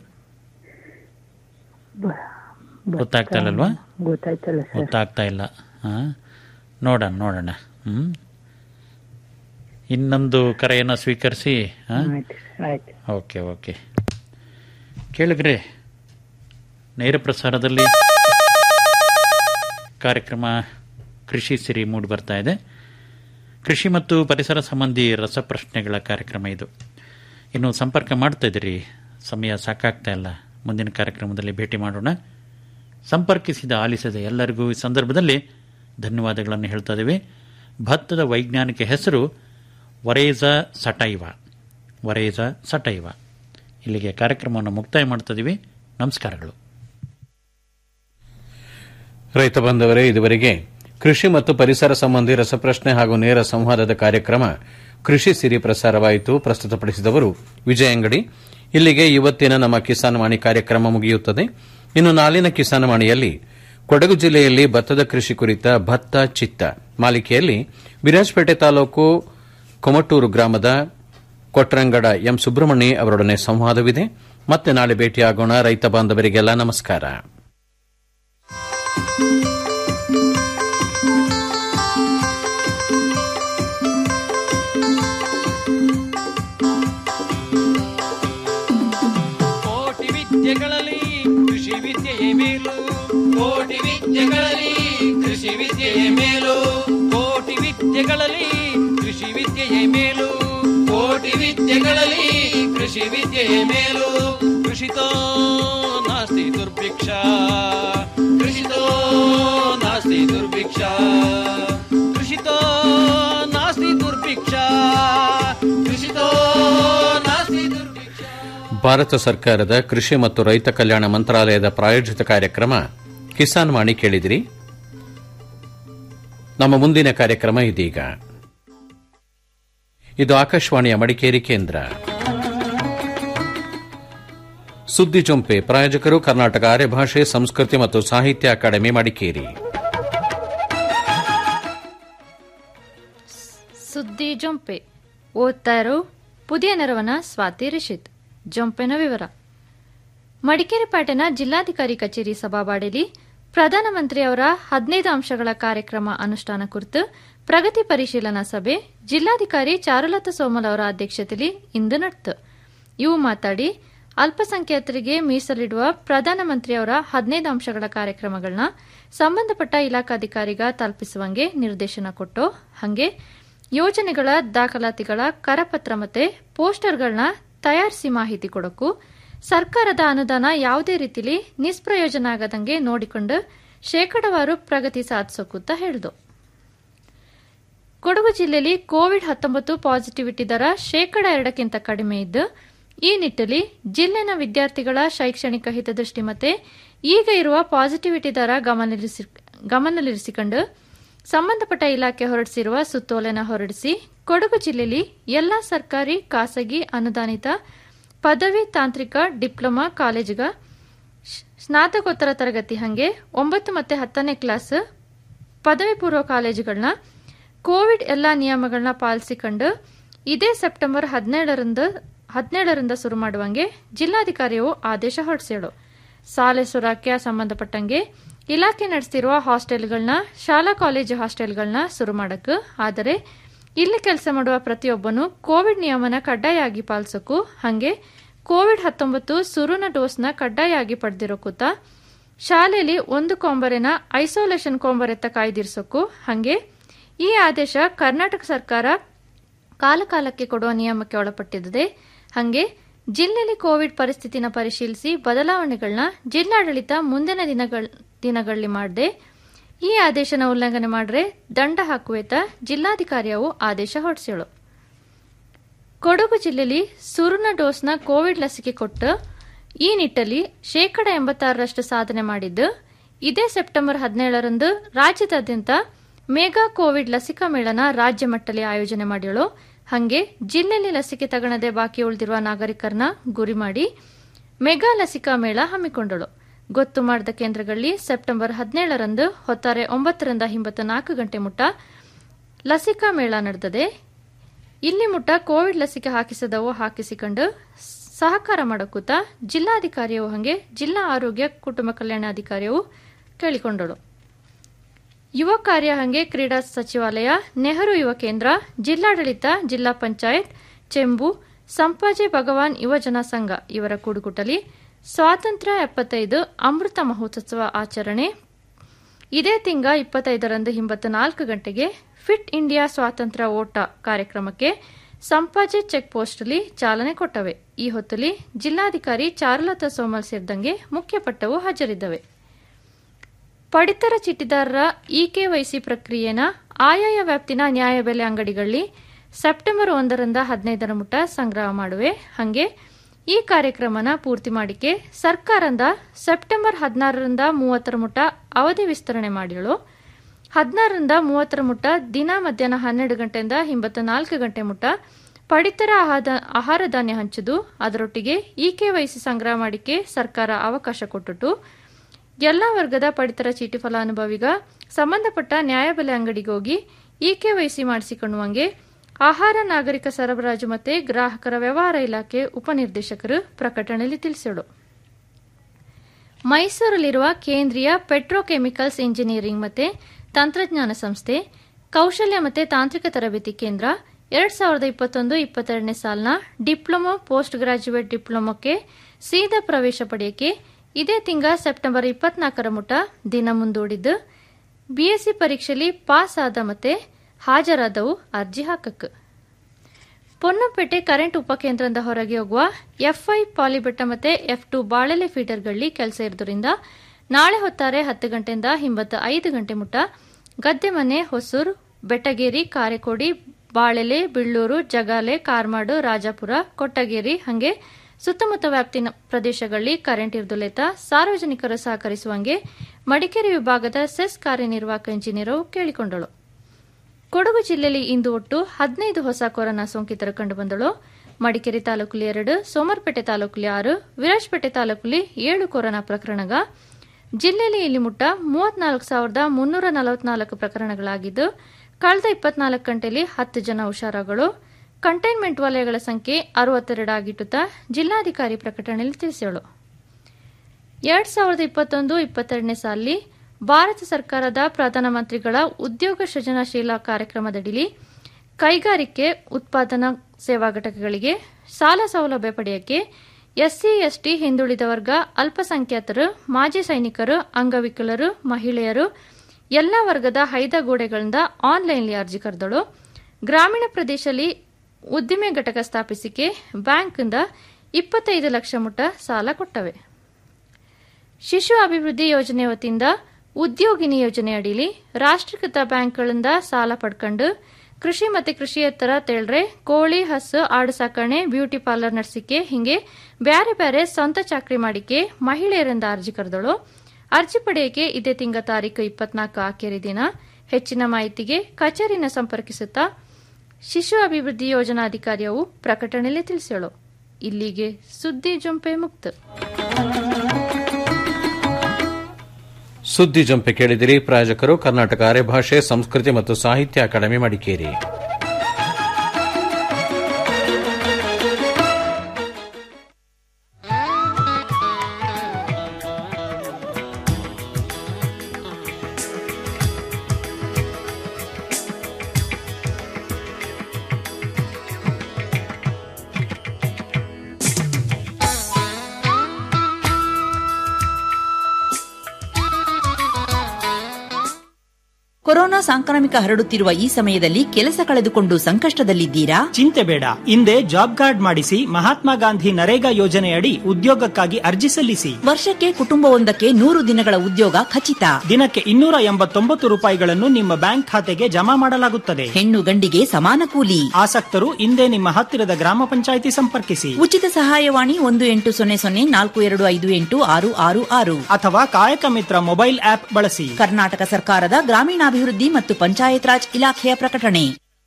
Speaker 4: ಗೊತ್ತಾಗ್ತಾ ಇಲ್ಲಲ್ವಾ
Speaker 9: ಗೊತ್ತಾಯ್ತಲ್ಲ ಸರ್
Speaker 4: ಗೊತ್ತಾಗ್ತಾ ಇಲ್ಲ ಹಾ ನೋಡೋಣ ನೋಡೋಣ ಹ್ಮ್ ಇನ್ನೊಂದು ಕರೆಯನ್ನು ಸ್ವೀಕರಿಸಿ ಹಾ
Speaker 9: ಆಯ್ತು ಸರ್ ಆಯ್ತು
Speaker 4: ಓಕೆ ಓಕೆ ಕೇಳಿಗ್ರೆ ನೇರ ಪ್ರಸಾರದಲ್ಲಿ ಕಾರ್ಯಕ್ರಮ ಕೃಷಿ ಸಿರಿ ಮೂಡಿ ಬರ್ತಾ ಇದೆ ಕೃಷಿ ಮತ್ತು ಪರಿಸರ ಸಂಬಂಧಿ ರಸಪ್ರಶ್ನೆಗಳ ಕಾರ್ಯಕ್ರಮ ಇದು ಇನ್ನು ಸಂಪರ್ಕ ಮಾಡ್ತಾ ಇದ್ದೀರಿ ಸಮಯ ಸಾಕಾಗ್ತಾ ಇಲ್ಲ ಮುಂದಿನ ಕಾರ್ಯಕ್ರಮದಲ್ಲಿ ಭೇಟಿ ಮಾಡೋಣ ಸಂಪರ್ಕಿಸಿದ ಆಲಿಸಿದ ಎಲ್ಲರಿಗೂ ಈ ಸಂದರ್ಭದಲ್ಲಿ ಧನ್ಯವಾದಗಳನ್ನು ಹೇಳ್ತಾ ಇದ್ದೀವಿ ಭತ್ತದ ವೈಜ್ಞಾನಿಕ ಹೆಸರು ವರೇಜ ಸಟೈವ ವರೇಜ ಸಟೈವ ಇಲ್ಲಿಗೆ ಕಾರ್ಯಕ್ರಮವನ್ನು ಮುಕ್ತಾಯ ಮಾಡ್ತಾ ಇದ್ದೀವಿ ನಮಸ್ಕಾರಗಳು
Speaker 2: ರೈತ ಬಂಧವರೇ ಇದುವರೆಗೆ ಕೃಷಿ ಮತ್ತು ಪರಿಸರ ಸಂಬಂಧಿ ರಸಪ್ರಶ್ನೆ ಹಾಗೂ ನೇರ ಸಂವಾದದ ಕಾರ್ಯಕ್ರಮ ಕೃಷಿ ಸಿರಿ ಪ್ರಸಾರವಾಯಿತು ಪ್ರಸ್ತುತಪಡಿಸಿದವರು ವಿಜಯ ಅಂಗಡಿ ಇಲ್ಲಿಗೆ ಇವತ್ತಿನ ನಮ್ಮ ಕಿಸಾನ್ ವಾಣಿ ಕಾರ್ಯಕ್ರಮ ಮುಗಿಯುತ್ತದೆ ಇನ್ನು ನಾಳಿನ ಕಿಸಾನ್ ವಾಣಿಯಲ್ಲಿ ಕೊಡಗು ಜಿಲ್ಲೆಯಲ್ಲಿ ಭತ್ತದ ಕೃಷಿ ಕುರಿತ ಭತ್ತ ಚಿತ್ತ ಮಾಲಿಕೆಯಲ್ಲಿ ವಿರಾಜಪೇಟೆ ತಾಲೂಕು ಕೊಮಟೂರು ಗ್ರಾಮದ ಕೊಟ್ರಂಗಡ ಎಂ ಸುಬ್ರಹ್ಮಣಿ ಅವರೊಡನೆ ಸಂವಾದವಿದೆ ಮತ್ತೆ ನಾಳೆ ಭೇಟಿಯಾಗೋಣ ರೈತ ಬಾಂಧವರಿಗೆಲ್ಲ ನಮಸ್ಕಾರ
Speaker 3: ಕೋಟಿ ವಿದ್ಯೆಗಳಲ್ಲಿ ಕೃಷಿ ವಿದ್ಯೆಯೇ ಮೇಲು ಕೋಟಿ ವಿದ್ಯೆಗಳಲ್ಲಿ ಕೃಷಿ ವಿದ್ಯೆಯೇ ಮೇಲು ಕೋಟಿ ವಿದ್ಯೆಗಳಲ್ಲಿ ಕೃಷಿ ವಿದ್ಯೆಯೇ ಮೇಲು ಕೋಟಿ ವಿದ್ಯೆಗಳಲ್ಲಿ ಕೃಷಿ ವಿದ್ಯೆಯೇ ಮೇಲು ಕೃಷಿತೋ ನಾಸ್ತಿ ದುರ್ಭಿಕ್ಷ ಕೃಷಿತೋ ನಾಸ್ತಿ ದುರ್ಭಿಕ್ಷ ಕೃಷಿತೋ ನಾಸ್ತಿ ದುರ್ಭಿಕ್ಷ ಕೃಷಿತೋ ನಾಸ್ತಿ ದುರ್ಭಿಕ್ಷ
Speaker 2: ಭಾರತ ಸರ್ಕಾರದ ಕೃಷಿ ಮತ್ತು ರೈತ ಕಲ್ಯಾಣ ಮಂತ್ರಾಲಯದ ಪ್ರಾಯೋಜಿತ ಕಾರ್ಯಕ್ರಮ ಕಿಸಾನ್ ವಾಣಿ ಕೇಳಿದಿರಿ ನಮ್ಮ ಮುಂದಿನ ಕಾರ್ಯಕ್ರಮ ಇದೀಗ ಇದು ಆಕಾಶವಾಣಿಯ ಮಡಿಕೇರಿ ಕೇಂದ್ರ ಸುದ್ದಿ ಜೊಂಪೆ ಪ್ರಾಯೋಜಕರು ಕರ್ನಾಟಕ ಆರ್ಯಭಾಷೆ ಸಂಸ್ಕೃತಿ ಮತ್ತು ಸಾಹಿತ್ಯ ಅಕಾಡೆಮಿ ಮಡಿಕೇರಿ
Speaker 10: ಸುದ್ದಿ ಜೊಂಪೆ ಓದ್ತಾ ಇರೋ ಪುದಿಯ ನೆರವನ ಸ್ವಾತಿ ರಿಷಿತ್ ಜೊಂಪೆನ ವಿವರ ಮಡಿಕೇರಿ ಪಾಟೆನ ಜಿಲ್ಲಾಧಿಕಾರಿ ಕಚೇರಿ ಸಭಾವಾಡಿಲಿ ಪ್ರಧಾನಮಂತ್ರಿ ಅವರ ಹದಿನೈದು ಅಂಶಗಳ ಕಾರ್ಯಕ್ರಮ ಅನುಷ್ಠಾನ ಕುರಿತು ಪ್ರಗತಿ ಪರಿಶೀಲನಾ ಸಭೆ ಜಿಲ್ಲಾಧಿಕಾರಿ ಚಾರುಲತಾ ಸೋಮಲ್ ಅವರ ಅಧ್ಯಕ್ಷತೆಯಲ್ಲಿ ಇಂದು ನಡೆತು ಇವು ಮಾತಾಡಿ ಅಲ್ಪಸಂಖ್ಯಾತರಿಗೆ ಮೀಸಲಿಡುವ ಪ್ರಧಾನಮಂತ್ರಿ ಅವರ ಹದಿನೈದು ಅಂಶಗಳ ಕಾರ್ಯಕ್ರಮಗಳನ್ನ ಸಂಬಂಧಪಟ್ಟ ಇಲಾಖಾಧಿಕಾರಿಗ ತಲುಪಿಸುವಂಗೆ ನಿರ್ದೇಶನ ಕೊಟ್ಟು ಹಂಗೆ ಯೋಜನೆಗಳ ದಾಖಲಾತಿಗಳ ಕರಪತ್ರ ಮತ್ತೆ ಪೋಸ್ಟರ್ಗಳನ್ನ ತಯಾರಿಸಿ ಮಾಹಿತಿ ಕೊಡೋಕು ಸರ್ಕಾರದ ಅನುದಾನ ಯಾವುದೇ ರೀತಿಲಿ ನಿಷ್ಪ್ರಯೋಜನ ಆಗದಂಗೆ ನೋಡಿಕೊಂಡು ಶೇಕಡವಾರು ಪ್ರಗತಿ ಸಾಧಿಸೋಕೂತ ಹೇಳಿದು ಕೊಡಗು ಜಿಲ್ಲೆಯಲ್ಲಿ ಕೋವಿಡ್ ಹತ್ತೊಂಬತ್ತು ಪಾಸಿಟಿವಿಟಿ ದರ ಶೇಕಡ ಎರಡಕ್ಕಿಂತ ಕಡಿಮೆ ಇದ್ದು ಈ ನಿಟ್ಟಲ್ಲಿ ಜಿಲ್ಲೆನ ವಿದ್ಯಾರ್ಥಿಗಳ ಶೈಕ್ಷಣಿಕ ಹಿತದೃಷ್ಟಿ ಮತ್ತೆ ಈಗ ಇರುವ ಪಾಸಿಟಿವಿಟಿ ದರ ಗಮನದಲ್ಲಿರಿಸಿ ಗಮನದಲ್ಲಿರಿಸಿಕೊಂಡು ಸಂಬಂಧಪಟ್ಟ ಇಲಾಖೆ ಹೊರಡಿಸಿರುವ ಸುತ್ತೋಲೆನ ಹೊರಡಿಸಿ ಕೊಡಗು ಜಿಲ್ಲೆಯಲ್ಲಿ ಎಲ್ಲಾ ಸರ್ಕಾರಿ ಖಾಸಗಿ ಅನುದಾನಿತ ಪದವಿ ತಾಂತ್ರಿಕ ಡಿಪ್ಲೊಮಾ ಕಾಲೇಜುಗ ಶ್- ಸ್ನಾತಕೋತ್ತರ ತರಗತಿ ಹಂಗೆ ಒಂಬತ್ತು ಮತ್ತೆ ಹತ್ತನೇ ಕ್ಲಾಸ್ ಪದವಿ ಪೂರ್ವ ಕಾಲೇಜುಗಳನ್ನ ಕೋವಿಡ್ ಎಲ್ಲಾ ನಿಯಮಗಳನ್ನ ಪಾಲಿಸಿಕೊಂಡು ಇದೇ ಸೆಪ್ಟೆಂಬರ್ ಹದಿನೇಳರಿಂದ ಹದಿನೇಳರಿಂದ ಶುರು ಮಾಡುವಂಗೆ ಜಿಲ್ಲಾಧಿಕಾರಿಯು ಆದೇಶ ಹೊರಡಿಸ್ಯಾಳು ಶಾಲೆ ಸುರಾಕ್ಯ ಸಂಬಂಧಪಟ್ಟಂಗೆ ಇಲಾಖೆ ನಡೆಸ್ತಿರುವ ಹಾಸ್ಟೆಲ್ಗಳನ್ನ ಶಾಲಾ ಕಾಲೇಜು ಹಾಸ್ಟೆಲ್ಗಳನ್ನ ಶುರು ಮಾಡಕ್ಕೆ ಆದರೆ ಇಲ್ಲಿ ಕೆಲಸ ಮಾಡುವ ಪ್ರತಿಯೊಬ್ಬನು ಕೋವಿಡ್ ನಿಯಮನ ಕಡ್ಡಾಯವಾಗಿ ಪಾಲಿಸೋಕು ಹಂಗೆ ಕೋವಿಡ್ ಹತ್ತೊಂಬತ್ತು ಸುರುನ ಡೋಸ್ನ ಕಡ್ಡಾಯವಾಗಿ ಪಡೆದಿರೋ ಕೂತ ಶಾಲೆಯಲ್ಲಿ ಒಂದು ಕೊಂಬರೆನ ಐಸೋಲೇಷನ್ ಕೊಂಬರೆತ್ತ ಕಾಯ್ದಿರಿಸೋಕು ಹಂಗೆ ಈ ಆದೇಶ ಕರ್ನಾಟಕ ಸರ್ಕಾರ ಕಾಲಕಾಲಕ್ಕೆ ಕೊಡುವ ನಿಯಮಕ್ಕೆ ಒಳಪಟ್ಟಿದೆ ಹಂಗೆ ಜಿಲ್ಲೆಯಲ್ಲಿ ಕೋವಿಡ್ ಪರಿಸ್ಥಿತಿನ ಪರಿಶೀಲಿಸಿ ಬದಲಾವಣೆಗಳನ್ನ ಜಿಲ್ಲಾಡಳಿತ ಮುಂದಿನ ದಿನಗಳ ದಿನಗಳಲ್ಲಿ ಮಾಡದೆ ಈ ಆದೇಶನ ಉಲ್ಲಂಘನೆ ಮಾಡ್ರೆ ದಂಡ ಹಾಕುವೇತ ಜಿಲ್ಲಾಧಿಕಾರಿಯವು ಆದೇಶ ಹೊರಡಿಸ್ಯಾಳು ಕೊಡಗು ಜಿಲ್ಲೆಯಲ್ಲಿ ಸುರುನ ಡೋಸ್ನ ಕೋವಿಡ್ ಲಸಿಕೆ ಕೊಟ್ಟು ಈ ನಿಟ್ಟಲ್ಲಿ ಶೇಕಡ ಎಂಬತ್ತಾರರಷ್ಟು ಸಾಧನೆ ಮಾಡಿದ್ದು ಇದೇ ಸೆಪ್ಟೆಂಬರ್ ಹದಿನೇಳರಂದು ರಾಜ್ಯದಾದ್ಯಂತ ಮೆಗಾ ಕೋವಿಡ್ ಲಸಿಕಾ ಮೇಳನ ರಾಜ್ಯ ಮಟ್ಟದಲ್ಲಿ ಆಯೋಜನೆ ಮಾಡ್ಯಳು ಹಂಗೆ ಜಿಲ್ಲೆಯಲ್ಲಿ ಲಸಿಕೆ ತಗಣದೆ ಬಾಕಿ ಉಳಿದಿರುವ ನಾಗರಿಕರನ್ನ ಗುರಿ ಮಾಡಿ ಮೆಗಾ ಲಸಿಕಾ ಮೇಳ ಹಮ್ಮಿಕೊಂಡಳು ಗೊತ್ತು ಮಾಡಿದ ಕೇಂದ್ರಗಳಲ್ಲಿ ಸೆಪ್ಟೆಂಬರ್ ಹದಿನೇಳರಂದು ಹೊತ್ತಾರೆ ಒಂಬತ್ತರಿಂದ ಹಿಂಬತ್ತು ನಾಲ್ಕು ಗಂಟೆ ಮುಟ್ಟ ಲಸಿಕಾ ಮೇಳ ನಡೆದದೆ ಇಲ್ಲಿ ಮುಟ್ಟ ಕೋವಿಡ್ ಲಸಿಕೆ ಹಾಕಿಸದವು ಹಾಕಿಸಿಕೊಂಡು ಸಹಕಾರ ಮಾಡಕೂತ ಜಿಲ್ಲಾಧಿಕಾರಿಯವು ಹಂಗೆ ಜಿಲ್ಲಾ ಆರೋಗ್ಯ ಕುಟುಂಬ ಕಲ್ಯಾಣಾಧಿಕಾರಿಯವು ಕೇಳಿಕೊಂಡಳು ಯುವ ಕಾರ್ಯ ಹಂಗೆ ಕ್ರೀಡಾ ಸಚಿವಾಲಯ ನೆಹರು ಯುವ ಕೇಂದ್ರ ಜಿಲ್ಲಾಡಳಿತ ಜಿಲ್ಲಾ ಪಂಚಾಯತ್ ಚೆಂಬು ಸಂಪಾಜೆ ಭಗವಾನ್ ಯುವಜನ ಸಂಘ ಇವರ ಕೂಡುಕುಟಲಿ ಸ್ವಾತಂತ್ರ್ಯ ಎಪ್ಪತ್ತೈದು ಅಮೃತ ಮಹೋತ್ಸವ ಆಚರಣೆ ಇದೇ ತಿಂಗ ಇಪ್ಪತ್ತೈದರಂದು ಹಿಂಬತ್ತು ನಾಲ್ಕು ಗಂಟೆಗೆ ಫಿಟ್ ಇಂಡಿಯಾ ಸ್ವಾತಂತ್ರ್ಯ ಓಟ ಕಾರ್ಯಕ್ರಮಕ್ಕೆ ಸಂಪಾಜೆ ಚೆಕ್ ಪೋಸ್ಟ್ಲಿ ಚಾಲನೆ ಕೊಟ್ಟವೆ ಈ ಹೊತ್ತಲ್ಲಿ ಜಿಲ್ಲಾಧಿಕಾರಿ ಚಾರುಲತಾ ಸೋಮಲ್ ಸೇರಿದಂಗೆ ಮುಖ್ಯ ಪಟ್ಟವು ಹಾಜರಿದ್ದವೆ ಪಡಿತರ ಚೀಟಿದಾರರ ಇಕೆವೈಸಿ ಪ್ರಕ್ರಿಯೆನ ಆಯಾಯ ವ್ಯಾಪ್ತಿನ ನ್ಯಾಯಬೆಲೆ ಅಂಗಡಿಗಳಲ್ಲಿ ಸೆಪ್ಟೆಂಬರ್ ಒಂದರಿಂದ ಹದಿನೈದರ ಮುಟ ಸಂಗ್ರಹ ಮಾಡುವೆ ಹಂಗೆ ಈ ಕಾರ್ಯಕ್ರಮನ ಪೂರ್ತಿ ಮಾಡಿಕೆ ಸರ್ಕಾರದ ಸೆಪ್ಟೆಂಬರ್ ಹದಿನಾರರಿಂದ ಮೂವತ್ತರ ಮುಟ ಅವಧಿ ವಿಸ್ತರಣೆ ಮಾಡಿಳು ಹದಿನಾರರಿಂದ ಮೂವತ್ತರ ಮುಟ ದಿನ ಮಧ್ಯಾಹ್ನ ಹನ್ನೆರಡು ಗಂಟೆಯಿಂದ ಹಿಂಬತ್ತ ನಾಲ್ಕು ಗಂಟೆ ಮುಟ ಪಡಿತರ ಆಹಾದ- ಆಹಾರ ಧಾನ್ಯ ಹಂಚುದು ಅದರೊಟ್ಟಿಗೆ ಇಕೆವೈಸಿ ಸಂಗ್ರಹ ಮಾಡಿಕೆ ಸರ್ಕಾರ ಅವಕಾಶ ಕೊಟ್ಟಿತು ಎಲ್ಲ ವರ್ಗದ ಪಡಿತರ ಚೀಟಿ ಫಲಾನುಭವಿಗ ಸಂಬಂಧಪಟ್ಟ ನ್ಯಾಯಬೆಲೆ ಅಂಗಡಿಗೆ ಹೋಗಿ ಇಕೆವೈಸಿ ಮಾಡಿಸಿಕೊಳ್ಳುವಂಗೆ ಆಹಾರ ನಾಗರಿಕ ಸರಬರಾಜು ಮತ್ತು ಗ್ರಾಹಕರ ವ್ಯವಹಾರ ಇಲಾಖೆ ಉಪನಿರ್ದೇಶಕರು ಪ್ರಕಟಣೆಯಲ್ಲಿ ತಿಳಿಸಿದರು ಮೈಸೂರಲ್ಲಿರುವ ಕೇಂದ್ರೀಯ ಪೆಟ್ರೋಕೆಮಿಕಲ್ಸ್ ಇಂಜಿನಿಯರಿಂಗ್ ಮತ್ತು ತಂತ್ರಜ್ಞಾನ ಸಂಸ್ಥೆ ಕೌಶಲ್ಯ ಮತ್ತು ತಾಂತ್ರಿಕ ತರಬೇತಿ ಕೇಂದ್ರ ಎರಡ್ ಸಾವಿರದ ಇಪ್ಪತ್ತೊಂದು ಇಪ್ಪತ್ತೆರಡನೇ ಸಾಲಿನ ಡಿಪ್ಲೊಮೊ ಪೋಸ್ಟ್ ಗ್ರಾಜ್ಯುಯೇಟ್ ಡಿಪ್ಲೊಮೊಕ್ಕೆ ಸೀದಾ ಪ್ರವೇಶ ಪಡೆಯಕ್ಕೆ ಇದೇ ತಿಂಗ ಸೆಪ್ಟೆಂಬರ್ ಇಪ್ಪತ್ನಾಲ್ಕರ ಮುಟ ದಿನ ಮುಂದೂಡಿದ್ದು ಬಿಎಸ್ಸಿ ಪರೀಕ್ಷೆಯಲ್ಲಿ ಪಾಸ್ ಆದ ಮತ್ತೆ ಹಾಜರಾದವು ಅರ್ಜಿ ಹಾಕಕ್ಕೆ ಪೊನ್ನಂಪೇಟೆ ಕರೆಂಟ್ ಉಪಕೇಂದ್ರದಿಂದ ಹೊರಗೆ ಹೋಗುವ ಎಫ್ಐ ಪಾಲಿಬೆಟ್ಟ ಮತ್ತೆ ಎಫ್ ಟು ಬಾಳೆಲೆ ಫೀಡರ್ಗಳಲ್ಲಿ ಕೆಲಸ ಇರುವುದರಿಂದ ನಾಳೆ ಹೊತ್ತಾರೆ ಹತ್ತು ಗಂಟೆಯಿಂದ ಹಿಂಬತ್ತು ಐದು ಗಂಟೆ ಮುಟ ಗದ್ದೆ ಮನೆ ಹೊಸೂರು ಬೆಟ್ಟಗೇರಿ ಕಾರೆಕೋಡಿ ಬಾಳೆಲೆ ಬಿಳ್ಳೂರು ಜಗಾಲೆ ಕಾರ್ಮಾಡು ರಾಜಾಪುರ ಕೊಟ್ಟಗೇರಿ ಹಂಗೆ ಸುತ್ತಮುತ್ತ ವ್ಯಾಪ್ತಿನ ಪ್ರದೇಶಗಳಲ್ಲಿ ಕರೆಂಟ್ ಇರುವುದಿಲ್ಲ ಸಾರ್ವಜನಿಕರು ಸಹಕರಿಸುವಂಗೆ ಮಡಿಕೇರಿ ವಿಭಾಗದ ಸೆಸ್ ಕಾರ್ಯನಿರ್ವಾಹಕ ಇಂಜಿನಿಯರು ಕೇಳಿಕೊಂಡಳು ಕೊಡಗು ಜಿಲ್ಲೆಯಲ್ಲಿ ಇಂದು ಒಟ್ಟು ಹದಿನೈದು ಹೊಸ ಕೊರೋನಾ ಸೋಂಕಿತರು ಕಂಡುಬಂದಳು ಮಡಿಕೇರಿ ತಾಲೂಕಲ್ಲಿ ಎರಡು ಸೋಮರ್ಪೇಟೆ ತಾಲೂಕಲ್ಲಿ ಆರು ವಿರಾಜಪೇಟೆ ತಾಲೂಕಲ್ಲಿ ಏಳು ಕೊರೋನಾ ಪ್ರಕರಣಗ ಜಿಲ್ಲೆಯಲ್ಲಿ ಇಲ್ಲಿ ಮುಟ್ಟ ಮೂವತ್ನಾಲ್ಕು ಸಾವಿರದ ಮುನ್ನೂರ ನಲವತ್ನಾಲ್ಕು ಪ್ರಕರಣಗಳಾಗಿದ್ದು ಕಳೆದ ಇಪ್ಪತ್ನಾಲ್ಕು ಗಂಟೆಯಲ್ಲಿ ಹತ್ತು ಜನ ಹುಷಾರಾಗಳು ಕಂಟೈನ್ಮೆಂಟ್ ವಲಯಗಳ ಸಂಖ್ಯೆ ಅರವತ್ತೆರಡು ಆಗಿಟ್ಟುತ್ತಾ ಜಿಲ್ಲಾಧಿಕಾರಿ ಪ್ರಕಟಣೆಯಲ್ಲಿ ತಿಳಿಸಿದಳು ಎರಡ್ ಸಾವಿರದ ಇಪ್ಪತ್ತೊಂದು ಇಪ್ಪತ್ತೆರಡನೇ ಸಾಲಿ ಭಾರತ ಸರ್ಕಾರದ ಪ್ರಧಾನಮಂತ್ರಿಗಳ ಉದ್ಯೋಗ ಸೃಜನಶೀಲ ಕಾರ್ಯಕ್ರಮದಡಿಲಿ ಕೈಗಾರಿಕೆ ಉತ್ಪಾದನಾ ಸೇವಾ ಘಟಕಗಳಿಗೆ ಸಾಲ ಸೌಲಭ್ಯ ಪಡೆಯಕ್ಕೆ ಎಸ್ಸಿ ಎಸ್ಟಿ ಹಿಂದುಳಿದ ವರ್ಗ ಅಲ್ಪಸಂಖ್ಯಾತರು ಮಾಜಿ ಸೈನಿಕರು ಅಂಗವಿಕಲರು ಮಹಿಳೆಯರು ಎಲ್ಲ ವರ್ಗದ ಹೈದಗೋಡೆಗಳಿಂದ ಆನ್ಲೈನ್ಲಿ ಅರ್ಜಿ ಕರೆದಳು ಗ್ರಾಮೀಣ ಪ್ರದೇಶದಲ್ಲಿ ಉದ್ದಿಮೆ ಘಟಕ ಸ್ಥಾಪಿಸಿಕೆ ಬ್ಯಾಂಕ್ನಿಂದ ಇಪ್ಪತ್ತೈದು ಲಕ್ಷ ಮುಟ ಸಾಲ ಕೊಟ್ಟವೆ ಶಿಶು ಅಭಿವೃದ್ಧಿ ಯೋಜನೆ ವತಿಯಿಂದ ಉದ್ಯೋಗಿನಿ ಯೋಜನೆ ಅಡಿಲಿ ರಾಷ್ಟ್ರೀಕೃತ ಬ್ಯಾಂಕ್ಗಳಿಂದ ಸಾಲ ಪಡ್ಕೊಂಡು ಕೃಷಿ ಮತ್ತು ಕೃಷಿಯೇತರ ತೇಳ್ರೆ ಕೋಳಿ ಹಸು ಆಡು ಸಾಕಣೆ ಬ್ಯೂಟಿ ಪಾರ್ಲರ್ ನಡ್ಸಿಕೆ ಹಿಂಗೆ ಬ್ಯಾರೆ ಬ್ಯಾರೆ ಸ್ವಂತ ಚಾಕ್ರಿ ಮಾಡಿಕೆ ಮಹಿಳೆಯರಿಂದ ಅರ್ಜಿ ಕರೆದಳು ಅರ್ಜಿ ಪಡೆಯಕ್ಕೆ ಇದೇ ತಿಂಗ ತಾರೀಕು ಇಪ್ಪತ್ನಾಲ್ಕು ಆಖರಿ ದಿನ ಹೆಚ್ಚಿನ ಮಾಹಿತಿಗೆ ಕಚೇರಿನ ಸಂಪರ್ಕಿಸುತ್ತಾ ಶಿಶು ಅಭಿವೃದ್ಧಿ ಯೋಜನಾಧಿಕಾರಿಯವು ಪ್ರಕಟಣೆಯಲ್ಲಿ ತಿಳಿಸಳು ಇಲ್ಲಿಗೆ ಸುದ್ದಿ ಜೊಂಪೆ ಮುಕ್ತ
Speaker 2: ಸುದ್ದಿ ಜಂಪೆ ಕೇಳಿದಿರಿ ಪ್ರಾಯೋಜಕರು ಕರ್ನಾಟಕ ಅರೆಭಾಷೆ ಸಂಸ್ಕೃತಿ ಮತ್ತು ಸಾಹಿತ್ಯ ಅಕಾಡೆಮಿ ಮಡಿಕೇರಿ
Speaker 11: ಕೊರೋನಾ ಸಾಂಕ್ರಾಮಿಕ ಹರಡುತ್ತಿರುವ ಈ ಸಮಯದಲ್ಲಿ ಕೆಲಸ ಕಳೆದುಕೊಂಡು ಸಂಕಷ್ಟದಲ್ಲಿದ್ದೀರಾ
Speaker 12: ಚಿಂತೆ ಬೇಡ ಹಿಂದೆ ಜಾಬ್ ಕಾರ್ಡ್ ಮಾಡಿಸಿ ಮಹಾತ್ಮ ಗಾಂಧಿ ನರೇಗಾ ಯೋಜನೆಯಡಿ ಉದ್ಯೋಗಕ್ಕಾಗಿ ಅರ್ಜಿ ಸಲ್ಲಿಸಿ
Speaker 11: ವರ್ಷಕ್ಕೆ ಕುಟುಂಬವೊಂದಕ್ಕೆ ನೂರು ದಿನಗಳ ಉದ್ಯೋಗ ಖಚಿತ
Speaker 12: ದಿನಕ್ಕೆ ಇನ್ನೂರ ಎಂಬತ್ತೊಂಬತ್ತು ರೂಪಾಯಿಗಳನ್ನು ನಿಮ್ಮ ಬ್ಯಾಂಕ್ ಖಾತೆಗೆ ಜಮಾ ಮಾಡಲಾಗುತ್ತದೆ
Speaker 11: ಹೆಣ್ಣು ಗಂಡಿಗೆ ಸಮಾನ ಕೂಲಿ
Speaker 12: ಆಸಕ್ತರು ಹಿಂದೆ ನಿಮ್ಮ ಹತ್ತಿರದ ಗ್ರಾಮ ಪಂಚಾಯಿತಿ ಸಂಪರ್ಕಿಸಿ
Speaker 11: ಉಚಿತ ಸಹಾಯವಾಣಿ ಒಂದು ಎಂಟು ಸೊನ್ನೆ ಸೊನ್ನೆ ನಾಲ್ಕು ಎರಡು ಐದು ಎಂಟು ಆರು ಆರು ಆರು
Speaker 12: ಅಥವಾ ಕಾಯಕ ಮಿತ್ರ ಮೊಬೈಲ್ ಆಪ್ ಬಳಸಿ
Speaker 11: ಕರ್ನಾಟಕ ಸರ್ಕಾರದ ಗ್ರಾಮೀಣಾಭಿವೃದ್ಧಿ ಮತ್ತು ಪಂಚಾಯತ್ ರಾಜ್ ಇಲಾಖೆಯ ಪ್ರಕಟಣೆ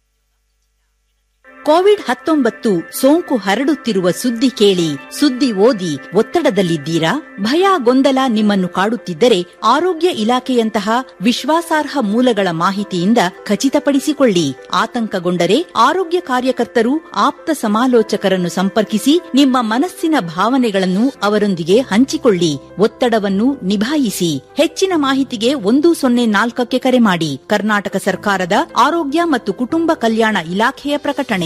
Speaker 11: ಕೋವಿಡ್ ಹತ್ತೊಂಬತ್ತು ಸೋಂಕು ಹರಡುತ್ತಿರುವ ಸುದ್ದಿ ಕೇಳಿ ಸುದ್ದಿ ಓದಿ ಒತ್ತಡದಲ್ಲಿದ್ದೀರಾ ಭಯ ಗೊಂದಲ ನಿಮ್ಮನ್ನು ಕಾಡುತ್ತಿದ್ದರೆ ಆರೋಗ್ಯ ಇಲಾಖೆಯಂತಹ ವಿಶ್ವಾಸಾರ್ಹ ಮೂಲಗಳ ಮಾಹಿತಿಯಿಂದ ಖಚಿತಪಡಿಸಿಕೊಳ್ಳಿ ಆತಂಕಗೊಂಡರೆ ಆರೋಗ್ಯ ಕಾರ್ಯಕರ್ತರು ಆಪ್ತ ಸಮಾಲೋಚಕರನ್ನು ಸಂಪರ್ಕಿಸಿ ನಿಮ್ಮ ಮನಸ್ಸಿನ ಭಾವನೆಗಳನ್ನು ಅವರೊಂದಿಗೆ ಹಂಚಿಕೊಳ್ಳಿ ಒತ್ತಡವನ್ನು ನಿಭಾಯಿಸಿ ಹೆಚ್ಚಿನ ಮಾಹಿತಿಗೆ ಒಂದು ಸೊನ್ನೆ ನಾಲ್ಕಕ್ಕೆ ಕರೆ ಮಾಡಿ ಕರ್ನಾಟಕ ಸರ್ಕಾರದ ಆರೋಗ್ಯ ಮತ್ತು ಕುಟುಂಬ ಕಲ್ಯಾಣ ಇಲಾಖೆಯ ಪ್ರಕಟಣೆ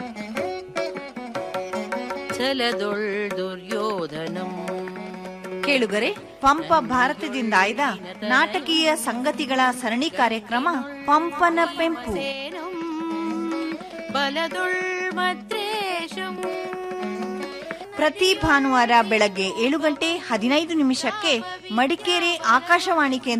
Speaker 13: ಛಲದೊಳ್ ದುರ್ಯೋಧನಂ ಕೇಳುಗರೆ ಪಂಪ ಭಾರತದಿಂದ ಆಯ್ದ ನಾಟಕೀಯ ಸಂಗತಿಗಳ ಸರಣಿ ಕಾರ್ಯಕ್ರಮ ಪಂಪನ ಪೆಂಪು ಪ್ರತಿ ಭಾನುವಾರ ಬೆಳಗ್ಗೆ ಏಳು ಗಂಟೆ ಹದಿನೈದು ನಿಮಿಷಕ್ಕೆ ಮಡಿಕೇರಿ ಆಕಾಶವಾಣಿ ಕೇಂದ್ರ